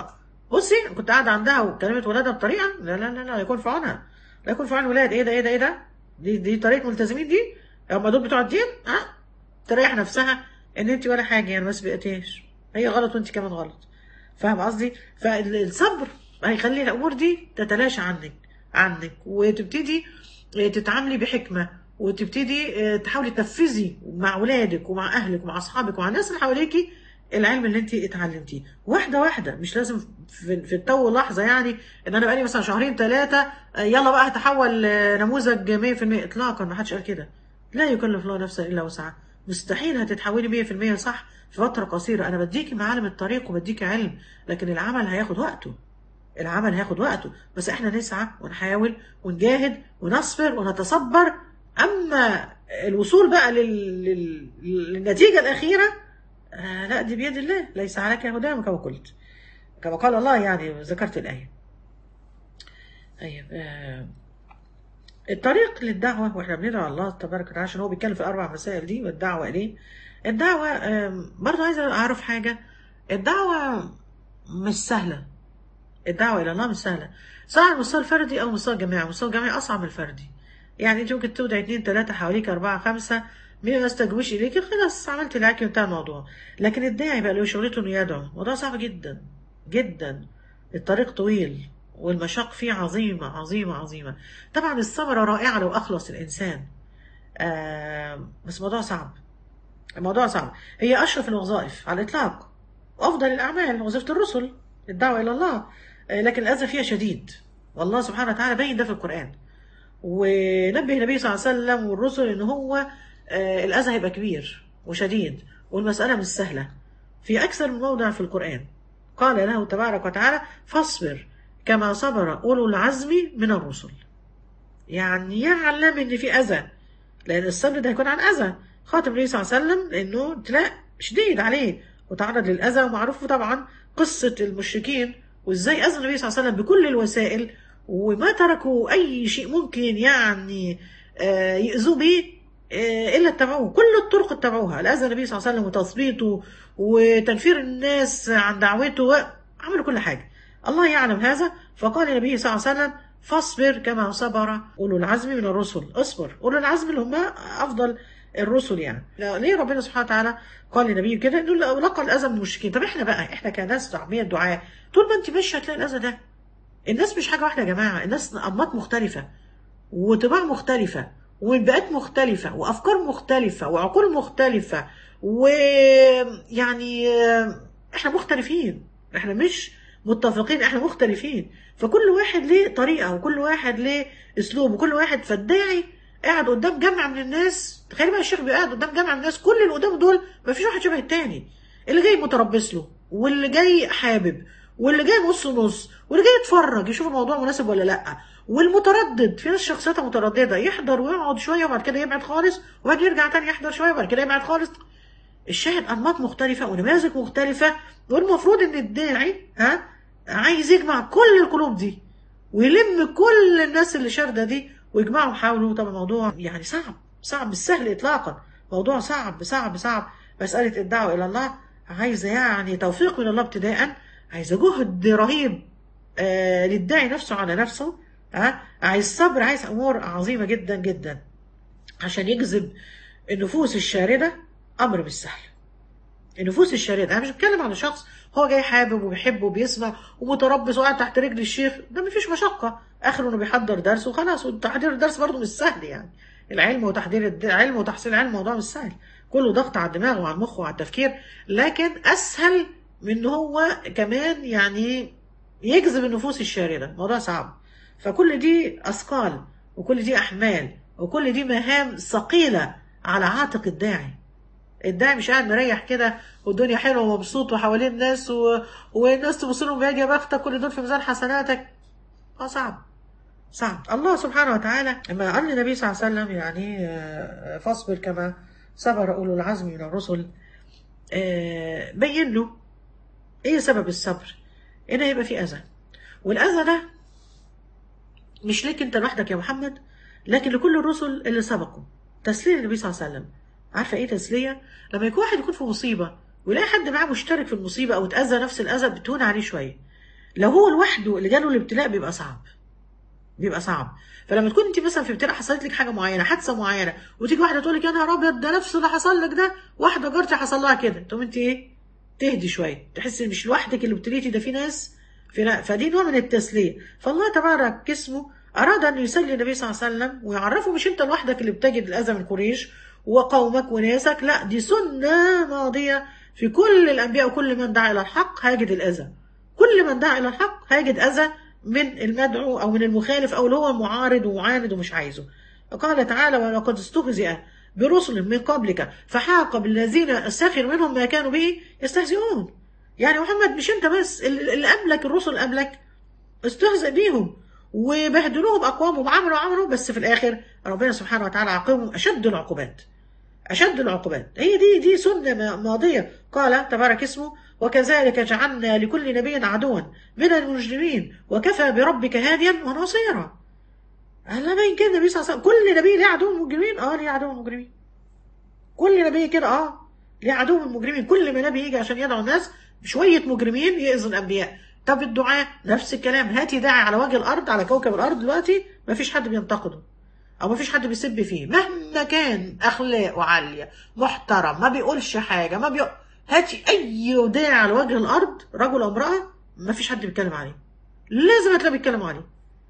بصي كنت قاعده عندها وكلمت ولادها بطريقه لا لا لا لا يكون في عونها لا يكون في عون الولاد ايه ده ايه ده ايه ده دي دي طريقه ملتزمين دي هم دول بتوع الدين ها تريح نفسها ان انت ولا حاجه يعني ما سبقتيش هي غلط وانت كمان غلط فاهم قصدي فالصبر هيخلي الامور دي تتلاشى عنك عنك وتبتدي تتعاملي بحكمه وتبتدي تحاولي تنفذي مع اولادك ومع اهلك ومع اصحابك ومع الناس اللي حواليكي العلم اللي انت اتعلمتيه واحده واحده مش لازم في, في التو لحظه يعني ان انا بقالي مثلا شهرين ثلاثه يلا بقى هتحول نموذج 100% اطلاقا ما حدش قال كده لا يكلف الله نفسا الا وسعها مستحيل هتتحولي 100% صح في فتره قصيره انا بديكي معالم الطريق وبديكي علم لكن العمل هياخد وقته العمل هياخد وقته بس احنا نسعى ونحاول ونجاهد ونصبر ونتصبر اما الوصول بقى لل... لل... للنتيجه الاخيره آه لا دي بيد الله ليس عليك هداهم كما قلت كما قال الله يعني ذكرت الآية طيب آه الطريق للدعوة واحنا بندعو الله تبارك وتعالى عشان هو بيتكلم في الأربع مسائل دي والدعوة إليه الدعوة آه برضه عايزة أعرف حاجة الدعوة مش سهلة الدعوة إلى الله مش سهلة سواء على المستوى الفردي أو المستوى الجماعي المستوى الجماعي أصعب من الفردي يعني أنت ممكن تودع اتنين تلاتة حواليك أربعة خمسة مين ما استجوبش اليك خلاص عملت العكي وانتهى الموضوع لكن الداعي بقى له شغلته انه يدعو موضوع صعب جدا جدا الطريق طويل والمشاق فيه عظيمة عظيمة عظيمة طبعا الثمرة رائعة لو أخلص الإنسان آه بس موضوع صعب الموضوع صعب هي أشرف الوظائف على الإطلاق وأفضل الأعمال وظيفة الرسل الدعوة إلى الله آه لكن الأذى فيها شديد والله سبحانه وتعالى بين ده في القرآن ونبه النبي صلى الله عليه وسلم والرسل إن هو آه الأذى هيبقى كبير وشديد والمسألة مش سهلة في أكثر من موضع في القرآن قال له تبارك وتعالى فاصبر كما صبر أولو العزم من الرسل يعني يعلم إن في أذى لأن الصبر ده هيكون عن أذى خاطب النبي صلى الله عليه وسلم لأنه ابتلاء شديد عليه وتعرض للأذى ومعروف طبعا قصة المشركين وإزاي أذى النبي صلى الله عليه وسلم بكل الوسائل وما تركوا أي شيء ممكن يعني آه يأذوا به الا اتبعوه كل الطرق اتبعوها الاذى النبي صلى الله عليه وسلم وتثبيته وتنفير الناس عن دعوته عملوا كل حاجه الله يعلم هذا فقال النبي صلى الله عليه وسلم فاصبر كما صبر اولو العزم من الرسل اصبر اولو العزم اللي هم افضل الرسل يعني ليه ربنا سبحانه وتعالى قال للنبي كده انه لقى الاذى من المشركين طب احنا بقى احنا كناس دعميه الدعاء طول ما انت ماشيه هتلاقي الاذى ده الناس مش حاجه واحده يا جماعه الناس انماط مختلفه وطباع مختلفه وبيئات مختلفة وأفكار مختلفة وعقول مختلفة ويعني احنا مختلفين احنا مش متفقين احنا مختلفين فكل واحد ليه طريقة وكل واحد ليه اسلوب وكل واحد فالداعي قاعد قدام جمع من الناس تخيل بقى الشيخ قاعد قدام جمع من الناس كل اللي قدام دول ما فيش واحد شبه التاني اللي جاي متربص له واللي جاي حابب واللي جاي نص نص واللي جاي يتفرج يشوف الموضوع مناسب ولا لا والمتردد في ناس شخصيتها متردده يحضر ويقعد شويه وبعد كده يبعد خالص وبعد يرجع تاني يحضر شويه وبعد كده يبعد خالص الشاهد انماط مختلفه ونماذج مختلفه والمفروض ان الداعي ها عايز يجمع كل القلوب دي ويلم كل الناس اللي شارده دي ويجمعهم حوله طب الموضوع يعني صعب صعب مش سهل اطلاقا موضوع صعب صعب صعب مساله الدعوه الى الله عايزه يعني توفيق من الله ابتداء عايزه جهد رهيب آه للداعي نفسه على نفسه ها عايز صبر عايز امور عظيمه جدا جدا عشان يجذب النفوس الشارده امر مش سهل النفوس الشارده انا مش بتكلم عن شخص هو جاي حابب وبيحب وبيسمع ومتربص وقاعد تحت رجل الشيخ ده مفيش مشقه اخره انه بيحضر درس وخلاص وتحضير الدرس برضه مش سهل يعني العلم وتحضير العلم وتحصيل العلم موضوع مش سهل كله ضغط على الدماغ وعلى المخ وعلى التفكير لكن اسهل من ان هو كمان يعني يجذب النفوس الشارده موضوع صعب فكل دي أثقال وكل دي أحمال وكل دي مهام ثقيلة على عاتق الداعي الداعي مش قاعد مريح كده والدنيا حلوه ومبسوط وحوالين الناس و... والناس تبص لهم يا بختك كل دول في ميزان حسناتك اه صعب صعب الله سبحانه وتعالى لما قال للنبي صلى الله عليه وسلم يعني فاصبر كما صبر اولو العزم من الرسل بين له ايه سبب الصبر هنا يبقى في اذى والاذى ده مش ليك انت لوحدك يا محمد لكن لكل الرسل اللي سبقوا تسليه النبي صلى الله عليه وسلم عارفه ايه تسليه لما يكون واحد يكون في مصيبه ويلاقي حد معاه مشترك في المصيبه او اتاذى نفس الاذى بتهون عليه شويه لو هو لوحده اللي جاله الابتلاء بيبقى صعب بيبقى صعب فلما تكون انت مثلا في ابتلاء حصلت لك حاجه معينه حادثه معينه وتيجي واحده تقول لك يا نهار ابيض ده نفس اللي حصل لك ده واحده جارتي حصل لها كده تقوم انت ايه تهدي شويه تحسي مش لوحدك اللي ابتليتي ده في ناس في لا فدي نوع من التسليه فالله تبارك اسمه اراد ان يسلي النبي صلى الله عليه وسلم ويعرفه مش انت لوحدك اللي بتجد الاذى من قريش وقومك وناسك لا دي سنه ماضيه في كل الانبياء وكل من دعا الى الحق هيجد الاذى كل من دعا الى الحق هيجد اذى من المدعو او من المخالف او اللي هو معارض ومعاند ومش عايزه قال تعالى ولقد استهزئ برسل من قبلك فحاق بالذين سخروا منهم ما كانوا به يستهزئون يعني محمد مش انت بس اللي قبلك الرسل قبلك استهزئ بيهم وبهدلوهم اقوامهم وعملوا عملوا بس في الاخر ربنا سبحانه وتعالى عاقبهم اشد العقوبات اشد العقوبات هي دي دي سنه ماضيه قال تبارك اسمه وكذلك جعلنا لكل نبي عدوا من المجرمين وكفى بربك هاديا ونصيرا أنا باين كده النبي صلى الله عليه وسلم كل نبي ليه عدو مجرمين اه ليه عدو مجرمين كل نبي كده اه ليه عدو المجرمين كل ما نبي يجي عشان يدعو الناس شويه مجرمين يأذوا الانبياء طب الدعاء نفس الكلام هاتي داعي على وجه الارض على كوكب الارض دلوقتي ما فيش حد بينتقده او ما فيش حد بيسب فيه مهما كان اخلاقه عاليه محترم ما بيقولش حاجه ما بيقول هاتي اي داعي على وجه الارض رجل او امراه ما فيش حد بيتكلم عليه لازم هتلاقي بيتكلم عليه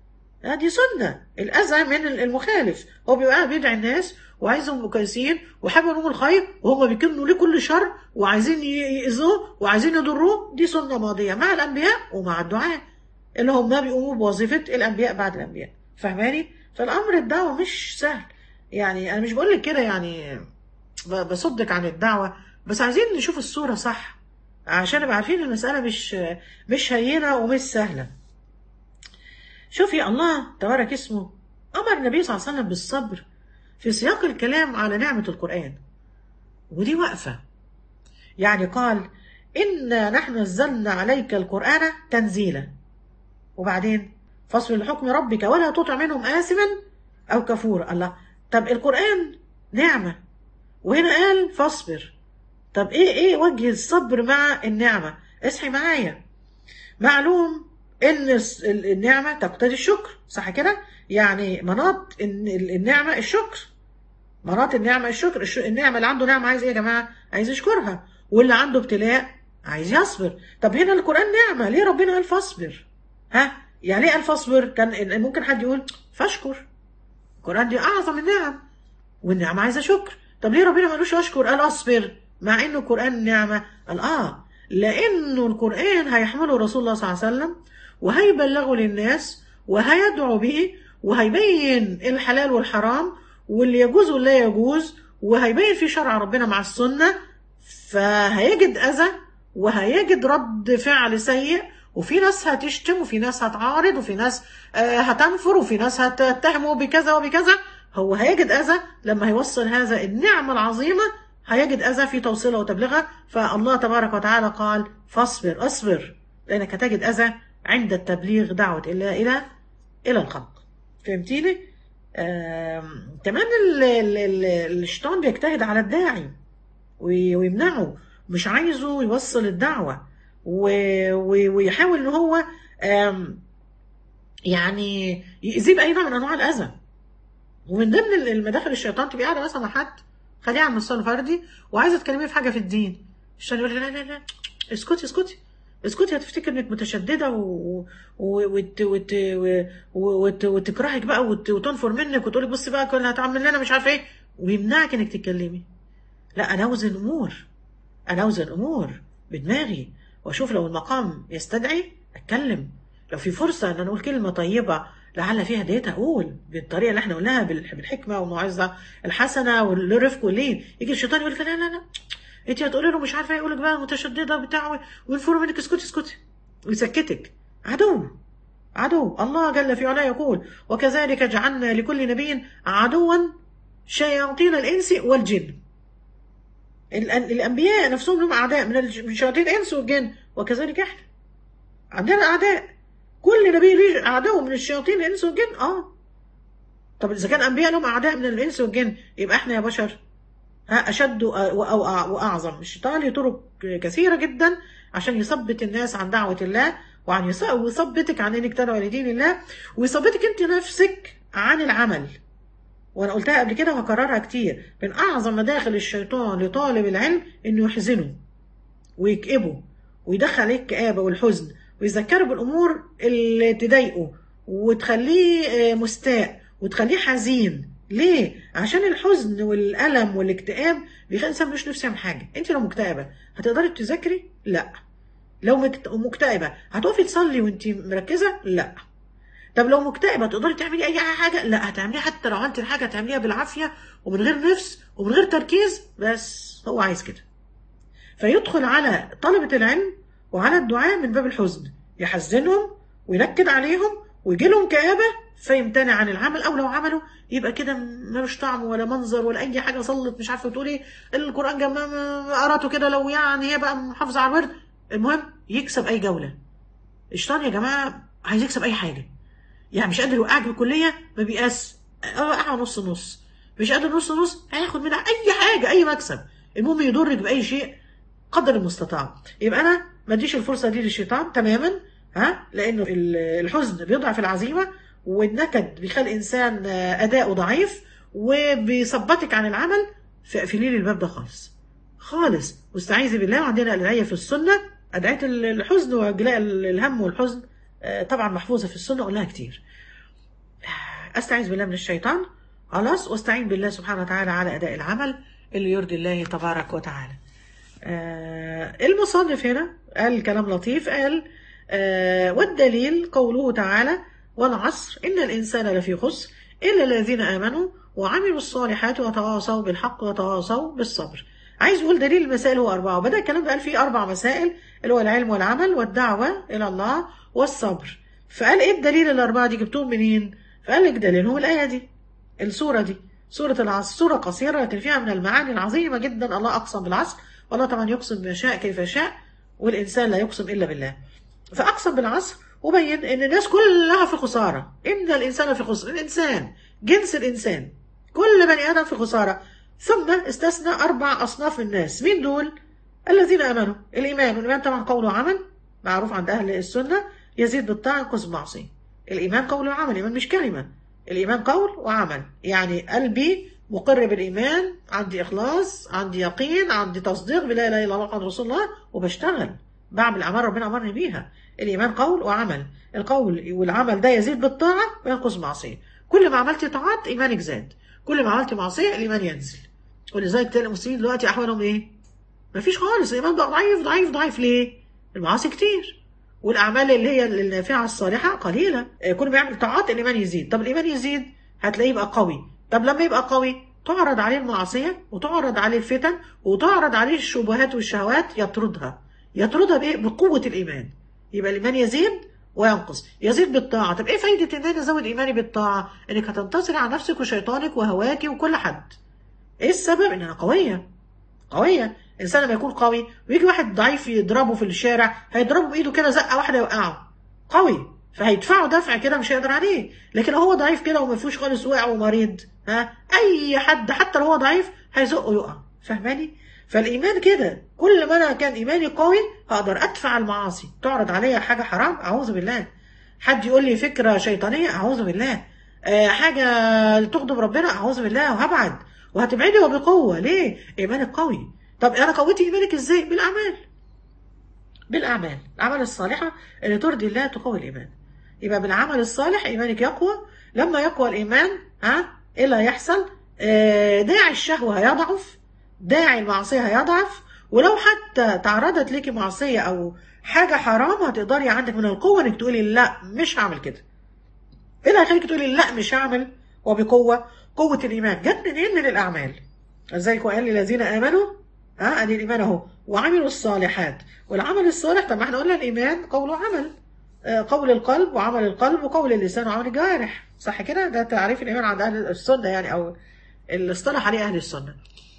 دي سنه الاذى من المخالف هو بيبقى بيدعي الناس وعايزهم كويسين وحابب لهم الخير وهم بيكنوا ليه كل شر وعايزين يأذوه وعايزين يضروه دي سنه ماضيه مع الانبياء ومع الدعاء اللي هم بيقوموا بوظيفه الانبياء بعد الانبياء فاهماني فالامر الدعوه مش سهل يعني انا مش بقول لك كده يعني بصدك عن الدعوه بس عايزين نشوف الصورة صح عشان نبقى عارفين المسألة مش مش هينة ومش سهلة شوفي الله تبارك اسمه أمر النبي صلى الله عليه وسلم بالصبر في سياق الكلام على نعمة القرآن ودي وقفة يعني قال إنا نحن نزلنا عليك القرآن تنزيلا وبعدين فاصبر لحكم ربك ولا تطع منهم آثما أو كفورا الله طب القرآن نعمة وهنا قال فاصبر طب ايه ايه وجه الصبر مع النعمة اصحي معايا معلوم ان النعمة تقتضي الشكر صح كده يعني مناط النعمة الشكر مناط النعمة الشكر النعمة اللي عنده نعمة عايز ايه يا جماعة عايز يشكرها واللي عنده ابتلاء عايز يصبر طب هنا القرآن نعمة ليه ربنا قال فاصبر ها يعني ليه قال فاصبر كان ممكن حد يقول فاشكر القرآن دي أعظم النعم والنعمة عايزة شكر طب ليه ربنا ما قالوش اشكر قال اصبر مع انه القرآن نعمة قال اه لانه القرآن هيحمله رسول الله صلى الله عليه وسلم وهيبلغه للناس وهيدعو به وهيبين الحلال والحرام واللي يجوز واللا يجوز وهيبين في شرع ربنا مع السنة فهيجد أذى وهيجد رد فعل سيء وفي ناس هتشتم وفي ناس هتعارض وفي ناس هتنفر وفي ناس هتتهمه بكذا وبكذا هو هيجد أذى لما هيوصل هذا النعمة العظيمة هيجد أذى في توصيلها وتبليغها فالله تبارك وتعالى قال فاصبر اصبر لأنك هتجد أذى عند التبليغ دعوة الله إلى إلى الخلق فهمتيني؟ كمان الشيطان بيجتهد على الداعي ويمنعه مش عايزه يوصل الدعوة ويحاول ان هو يعني يأذيه بأي نوع من أنواع الأذى ومن ضمن المداخل الشيطان تبقى قاعده مثلا مع حد خليه على المستوى الفردي وعايزه تكلميه في حاجه في الدين الشيطان يقول لا لا لا اسكتي اسكتي اسكتي هتفتكر انك متشدده و... و... وت... وت... وت... وتكرهك بقى وت... وتنفر منك وتقول لك بصي بقى كل هتعمل لنا مش عارفه ايه ويمنعك انك تتكلمي لا انا اوزن امور انا اوزن امور بدماغي واشوف لو المقام يستدعي اتكلم لو في فرصه ان انا اقول كلمه طيبه لعل فيها هدايات اقول بالطريقه اللي احنا قلناها بالحكمه والموعظه الحسنه والرفق واللين يجي الشيطان يقول لك لا لا لا انت هتقولي له مش عارفه يقول لك بقى متشدده بتاع وينفروا منك اسكتي اسكتي ويسكتك عدو عدو الله جل في علاه يقول وكذلك جعلنا لكل نبي عدوا شياطين الانس والجن الانبياء نفسهم لهم اعداء من شياطين الانس والجن وكذلك احنا عندنا اعداء كل نبي ليه اعداء من الشياطين الانس والجن اه طب اذا كان انبياء لهم اعداء من الانس والجن يبقى احنا يا بشر ها اشد واعظم الشيطان له طرق كثيره جدا عشان يثبت الناس عن دعوه الله وعن يص- ويثبتك عن انك تدعو لدين الله ويثبتك انت نفسك عن العمل وانا قلتها قبل كده وهكررها كتير من اعظم مداخل الشيطان لطالب العلم انه يحزنه ويكئبه ويدخل عليه الكآبة والحزن ويذكره بالأمور اللي تضايقه وتخليه آه، مستاء وتخليه حزين ليه؟ عشان الحزن والألم والاكتئاب بيخلي الإنسان مش نفسه يعمل حاجة أنت لو مكتئبة هتقدري تذاكري؟ لا لو مكت- مكتئبة هتقفي تصلي وأنت مركزة؟ لا طب لو مكتئبة تقدري تعملي أي حاجة؟ لا هتعمليها حتى لو عملتي الحاجة هتعمليها بالعافية ومن غير نفس ومن غير تركيز بس هو عايز كده فيدخل على طلبة العلم وعلى الدعاء من باب الحزن يحزنهم وينكد عليهم ويجي لهم كآبة فيمتنع عن العمل أو لو عمله يبقى كده ملوش طعم ولا منظر ولا أي حاجة صلت مش عارفة تقول إيه القرآن جم قراته كده لو يعني هي بقى محافظة على الورد المهم يكسب أي جولة الشيطان يا جماعة عايز يكسب أي حاجة يعني مش قادر يوقعك بالكلية ما بيقاس وقعها نص نص مش قادر نص نص هياخد منها أي حاجة أي مكسب المهم يضرك بأي شيء قدر المستطاع يبقى انا ما اديش الفرصه دي للشيطان تماما ها لانه ال- الحزن بيضعف العزيمه والنكد بيخلي الانسان آه، اداؤه ضعيف وبيثبتك عن العمل فاقفلي لي الباب ده خالص خالص واستعيذي بالله وعندنا الادعيه في السنه ادعيه الحزن وجلاء الهم والحزن آه، طبعا محفوظه في السنه قلناها كتير استعيذ بالله من الشيطان خلاص واستعين بالله سبحانه وتعالى على اداء العمل اللي يرضي الله تبارك وتعالى آه، المصنف هنا قال كلام لطيف قال آه، والدليل قوله تعالى والعصر إن الإنسان لفي خسر إلا الذين آمنوا وعملوا الصالحات وتواصوا بالحق وتواصوا بالصبر عايز يقول دليل المسائل هو أربعة وبدأ الكلام ده قال فيه أربع مسائل اللي هو العلم والعمل والدعوة إلى الله والصبر فقال إيه الدليل الأربعة دي جبتهم منين؟ فقال لك دليلهم الآية دي السورة دي سورة العصر سورة قصيرة لكن فيها من المعاني العظيمة جدا الله أقسم بالعصر والله طبعا يقسم ما شاء كيف شاء والإنسان لا يقسم إلا بالله فأقسم بالعصر وبين إن الناس كلها في خسارة إن الإنسان في خسر الإنسان جنس الإنسان كل بني آدم في خسارة ثم استثنى أربع أصناف من الناس مين دول؟ الذين آمنوا الإيمان والإيمان طبعا قول وعمل معروف عند أهل السنة يزيد بالطاعة ينقص بالمعصية الإيمان قول وعمل الإيمان مش كلمة الإيمان قول وعمل يعني قلبي مقر بالإيمان عندي إخلاص عندي يقين عندي تصديق بلا إله إلا الله محمد رسول الله وبشتغل بعمل أعمال ربنا أمرني بيها الإيمان قول وعمل القول والعمل ده يزيد بالطاعة وينقص معصية كل ما عملت طاعات إيمانك زاد كل ما عملت معصية الإيمان ينزل ولذلك تلاقي المسلمين دلوقتي أحوالهم إيه؟ مفيش خالص الإيمان بقى ضعيف ضعيف ضعيف ليه؟ المعاصي كتير والاعمال اللي هي النافعه الصالحه قليله آه، كل ما يعمل طاعات الايمان يزيد طب الايمان يزيد هتلاقيه يبقى قوي طب لما يبقى قوي تعرض عليه المعصيه وتعرض عليه الفتن وتعرض عليه الشبهات والشهوات يطردها يطردها بايه بقوه الايمان يبقى الايمان يزيد وينقص يزيد بالطاعه طب ايه فايده ان انا ازود ايماني بالطاعه انك هتنتصري على نفسك وشيطانك وهواكي وكل حد ايه السبب ان انا قويه قوية الإنسان لما يكون قوي ويجي واحد ضعيف يضربه في الشارع هيضربه بإيده كده زقة واحدة يوقعه قوي فهيدفعه دفع كده مش هيقدر عليه لكن لو هو ضعيف كده وما فيهوش خالص وقع ومريض ها أي حد حتى لو هو ضعيف هيزقه يقع فاهماني فالإيمان كده كل ما أنا كان إيماني قوي هقدر أدفع المعاصي تعرض عليا حاجة حرام أعوذ بالله حد يقول لي فكرة شيطانية أعوذ بالله آه حاجة تغضب ربنا أعوذ بالله وهبعد وهتبعدي وبقوة ليه؟ إيمانك قوي طب أنا قويتي إيمانك إزاي؟ بالأعمال بالأعمال الأعمال الصالحة اللي ترضي الله تقوي الإيمان يبقى بالعمل الصالح إيمانك يقوى لما يقوى الإيمان ها إيه اللي هيحصل؟ آه داعي الشهوة هيضعف داعي المعصية هيضعف ولو حتى تعرضت ليكي معصية أو حاجة حرام هتقدري عندك من القوة إنك تقولي لا مش هعمل كده ايه اللي هيخليك تقولي لا مش هعمل وبقوه قوه الايمان جت منين من الاعمال ازيك وقال للذين امنوا ها ادي الايمان اهو وعملوا الصالحات والعمل الصالح طب ما احنا قلنا الايمان قول وعمل آه، قول القلب وعمل القلب وقول اللسان وعمل الجوارح صح كده ده تعريف الايمان عند اهل السنه يعني او اللي اصطلح عليه اهل السنه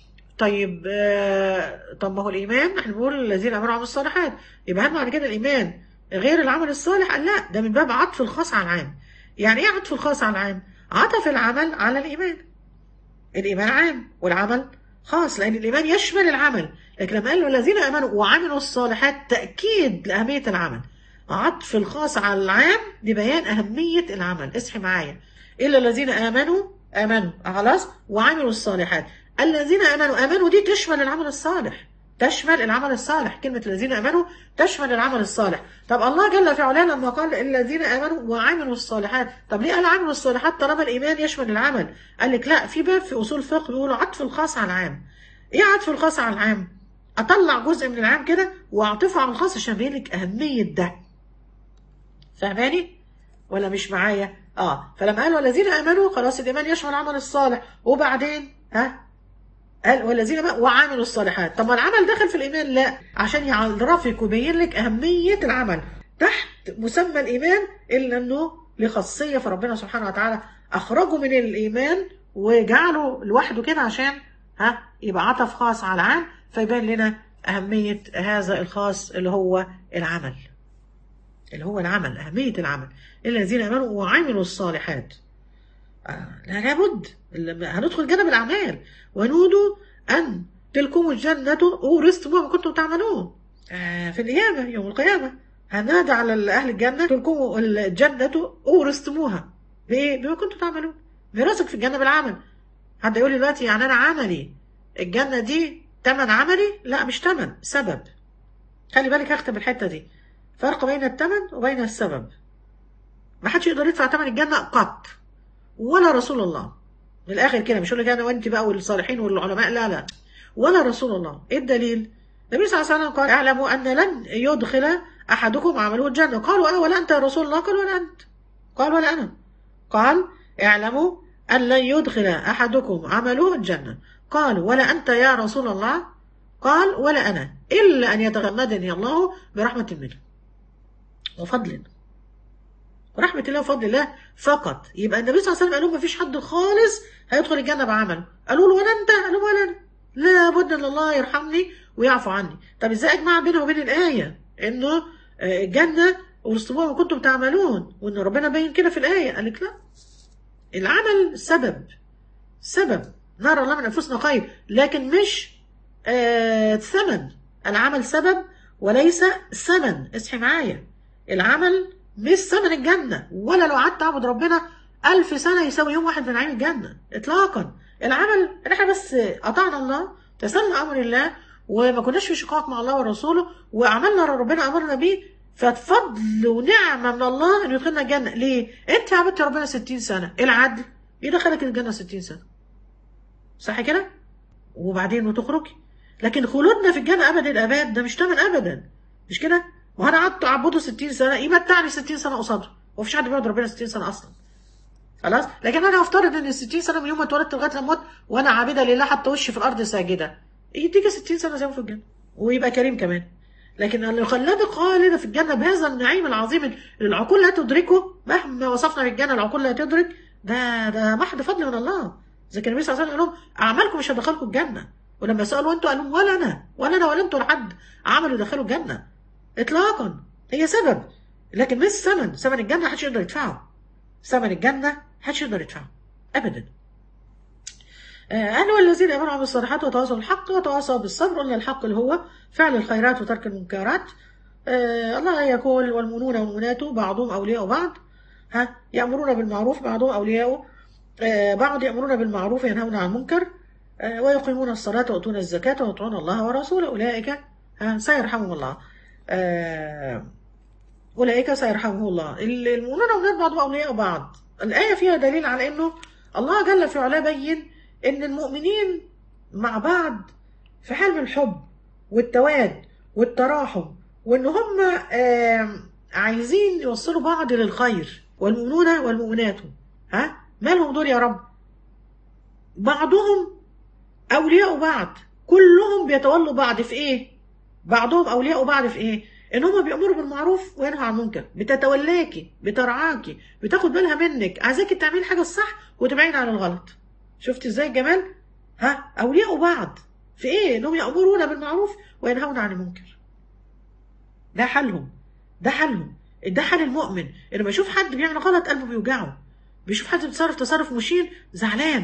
طيب آه، طب ما هو الايمان احنا بنقول الذين امنوا وعملوا الصالحات يبقى هل معنى كده الايمان غير العمل الصالح قال لا ده من باب عطف الخاص على العام يعني ايه عطف الخاص على العام عطف العمل على الايمان الايمان عام والعمل خاص لان الايمان يشمل العمل لكن لما قال له الذين امنوا وعملوا الصالحات تاكيد لاهميه العمل عطف الخاص على العام لبيان أهمية العمل اصحي معايا إلا الذين آمنوا آمنوا خلاص وعملوا الصالحات الذين آمنوا آمنوا دي تشمل العمل الصالح تشمل العمل الصالح كلمة الذين آمنوا تشمل العمل الصالح طب الله جل في علاه لما قال الذين آمنوا وعملوا الصالحات طب ليه قال عملوا الصالحات طالما الإيمان يشمل العمل قال لك لا في باب في أصول فقه بيقولوا عطف الخاص على العام إيه عطف الخاص على العام أطلع جزء من العام كده وأعطفه على الخاص عشان أبين لك أهمية ده فاهماني ولا مش معايا اه فلما قال والذين امنوا خلاص الايمان يشمل العمل الصالح وبعدين ها قال والذين بقى وعملوا الصالحات طب ما العمل دخل في الايمان لا عشان يعرفك ويبين لك اهميه العمل تحت مسمى الايمان الا انه لخاصيه فربنا سبحانه وتعالى اخرجه من الايمان وجعله لوحده كده عشان ها يبقى عطف خاص على العام فيبان لنا اهميه هذا الخاص اللي هو العمل اللي هو العمل أهمية العمل الذين آمنوا وعملوا الصالحات آه لا لابد هندخل جنب الأعمال ونودوا أن تلكم الجنة أورثتموها ما كنتم تعملون آه في القيامة يوم القيامة هنادى على أهل الجنة تلكم الجنة أورثتموها بإيه؟ بما كنتم تعملون ميراثك في الجنة بالعمل حد يقول لي دلوقتي يعني أنا عملي الجنة دي تمن عملي؟ لا مش تمن سبب خلي بالك هختم الحتة دي فرق بين الثمن وبين السبب ما حدش يقدر يدفع ثمن الجنة قط ولا رسول الله من الآخر كده مش يقول لك أنا وأنت بقى والصالحين والعلماء لا لا ولا رسول الله إيه الدليل؟ النبي صلى الله عليه وسلم قال اعلموا أن لن يدخل أحدكم عمله الجنة قالوا أنا ولا أنت يا رسول الله قال ولا أنت قال ولا أنا قال اعلموا أن لن يدخل أحدكم عمله الجنة قالوا ولا أنت يا رسول الله قال ولا أنا إلا أن يتغمدني الله برحمة منه وفضل ورحمة الله وفضل الله فقط يبقى النبي صلى الله عليه وسلم قال لهم مفيش حد خالص هيدخل الجنة بعمله قالوا له ولا أنت قالوا ولا أنا لابد أن الله يرحمني ويعفو عني طب ازاي اجمع بينها وبين الآية انه الجنة ورثتموها ما كنتم تعملون وان ربنا بين كده في الآية قال لك لا العمل سبب سبب نرى الله من أنفسنا خير لكن مش آه ثمن العمل سبب وليس ثمن اصحي معايا العمل مش ثمن الجنة ولا لو قعدت أعبد ربنا ألف سنة يساوي يوم واحد من نعيم الجنة إطلاقا العمل إن إحنا بس أطعنا الله تسلنا أمر الله وما كناش في شقاق مع الله ورسوله وعملنا ربنا أمرنا بيه ففضل ونعمة من الله إنه يدخلنا الجنة ليه؟ أنت عبدت ربنا 60 سنة إيه العدل؟ يدخلك الجنة 60 سنة صح كده؟ وبعدين وتخرجي لكن خلودنا في الجنة أبد الآباد ده مش تمن أبدا مش كده؟ وانا قعدت اعبده 60 سنه يمتعني 60 سنه قصاده ومفيش حد بيقعد ربنا 60 سنه اصلا خلاص لكن انا هفترض ان ال 60 سنه من يوم ما اتولدت لغايه لما اموت وانا عابده لله حتى وشي في الارض ساجده يديك 60 سنه زي في الجنه ويبقى كريم كمان لكن اللي خلدك خالده في الجنه بهذا النعيم العظيم اللي العقول لا تدركه مهما وصفنا بالجنه العقول لا تدرك ده ده محض فضل من الله زي كان النبي صلى الله عليه وسلم قال لهم اعمالكم مش هتدخلكم الجنه ولما سالوا انتوا قالوا ولا انا ولا انا ولا انتوا لحد عملوا دخلوا الجنه اطلاقا هي سبب لكن مش ثمن ثمن الجنة محدش يقدر يدفعه ثمن الجنة محدش يقدر يدفعه أبدا قالوا الذين امنوا وعملوا الصالحات وتواصوا بالحق وتواصوا بالصبر قلنا الحق اللي هو فعل الخيرات وترك المنكرات آه الله يقول والمؤمنون والمؤمنات بعضهم اولياء بعض ها يامرون بالمعروف بعضهم اولياء آه بعض يامرون بالمعروف ينهون عن المنكر آه ويقيمون الصلاه ويؤتون الزكاه ويطيعون الله ورسوله اولئك ها سيرحمهم الله آه أولئك سيرحمه الله المؤمنون والمؤمنات بعضهم أولياء بعض الآية فيها دليل على أنه الله جل في علاه بين أن المؤمنين مع بعض في حال من الحب والتواد والتراحم وأن هم آه عايزين يوصلوا بعض للخير والمؤمنون والمؤمنات ها مالهم دول يا رب بعضهم أولياء بعض كلهم بيتولوا بعض في إيه بعضهم أولياء بعض في إيه ان هم بيامروا بالمعروف وينهوا عن المنكر بتتولاكي بترعاكي بتاخد بالها منك عايزاكي تعملي حاجه الصح وتبعدي عن الغلط شفت ازاي الجمال ها اولياء بعض في ايه انهم يامرون بالمعروف وينهون عن المنكر ده حالهم ده حالهم ده حال المؤمن انه لما يشوف حد بيعمل غلط قلبه بيوجعه بيشوف حد بيتصرف تصرف مشين زعلان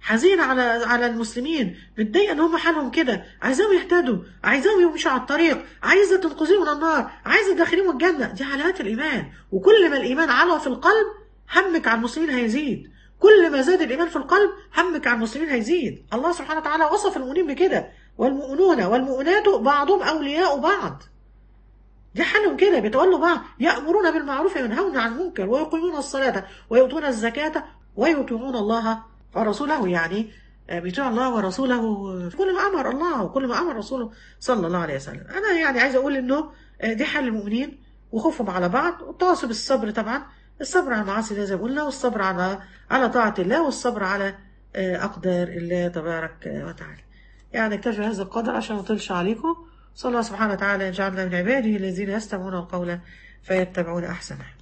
حزينة على على المسلمين متضايقة ان هم حالهم كده عايزاهم يهتدوا عايزاهم يمشوا على الطريق عايزة تنقذهم من النار عايزة تدخلهم الجنة دي علامات الإيمان وكل ما الإيمان على في القلب همك على المسلمين هيزيد كل ما زاد الإيمان في القلب همك على المسلمين هيزيد الله سبحانه وتعالى وصف المؤمنين بكده والمؤمنون والمؤمنات بعضهم أولياء بعض دي حالهم كده بيتولوا بعض يأمرون بالمعروف وينهون عن المنكر ويقيمون الصلاة ويؤتون الزكاة ويطيعون الله ورسوله يعني بيطيع الله ورسوله في كل ما أمر الله وكل ما أمر رسوله صلى الله عليه وسلم أنا يعني عايز أقول إنه دي حال المؤمنين وخوفهم على بعض والتواصل بالصبر طبعا الصبر على المعاصي ده زي ما قلنا والصبر على على طاعة الله والصبر على أقدار الله تبارك وتعالى يعني اكتفي هذا القدر عشان ما اطولش عليكم صلى الله سبحانه وتعالى يجعلنا من عباده الذين يستمعون القول فيتبعون أحسنه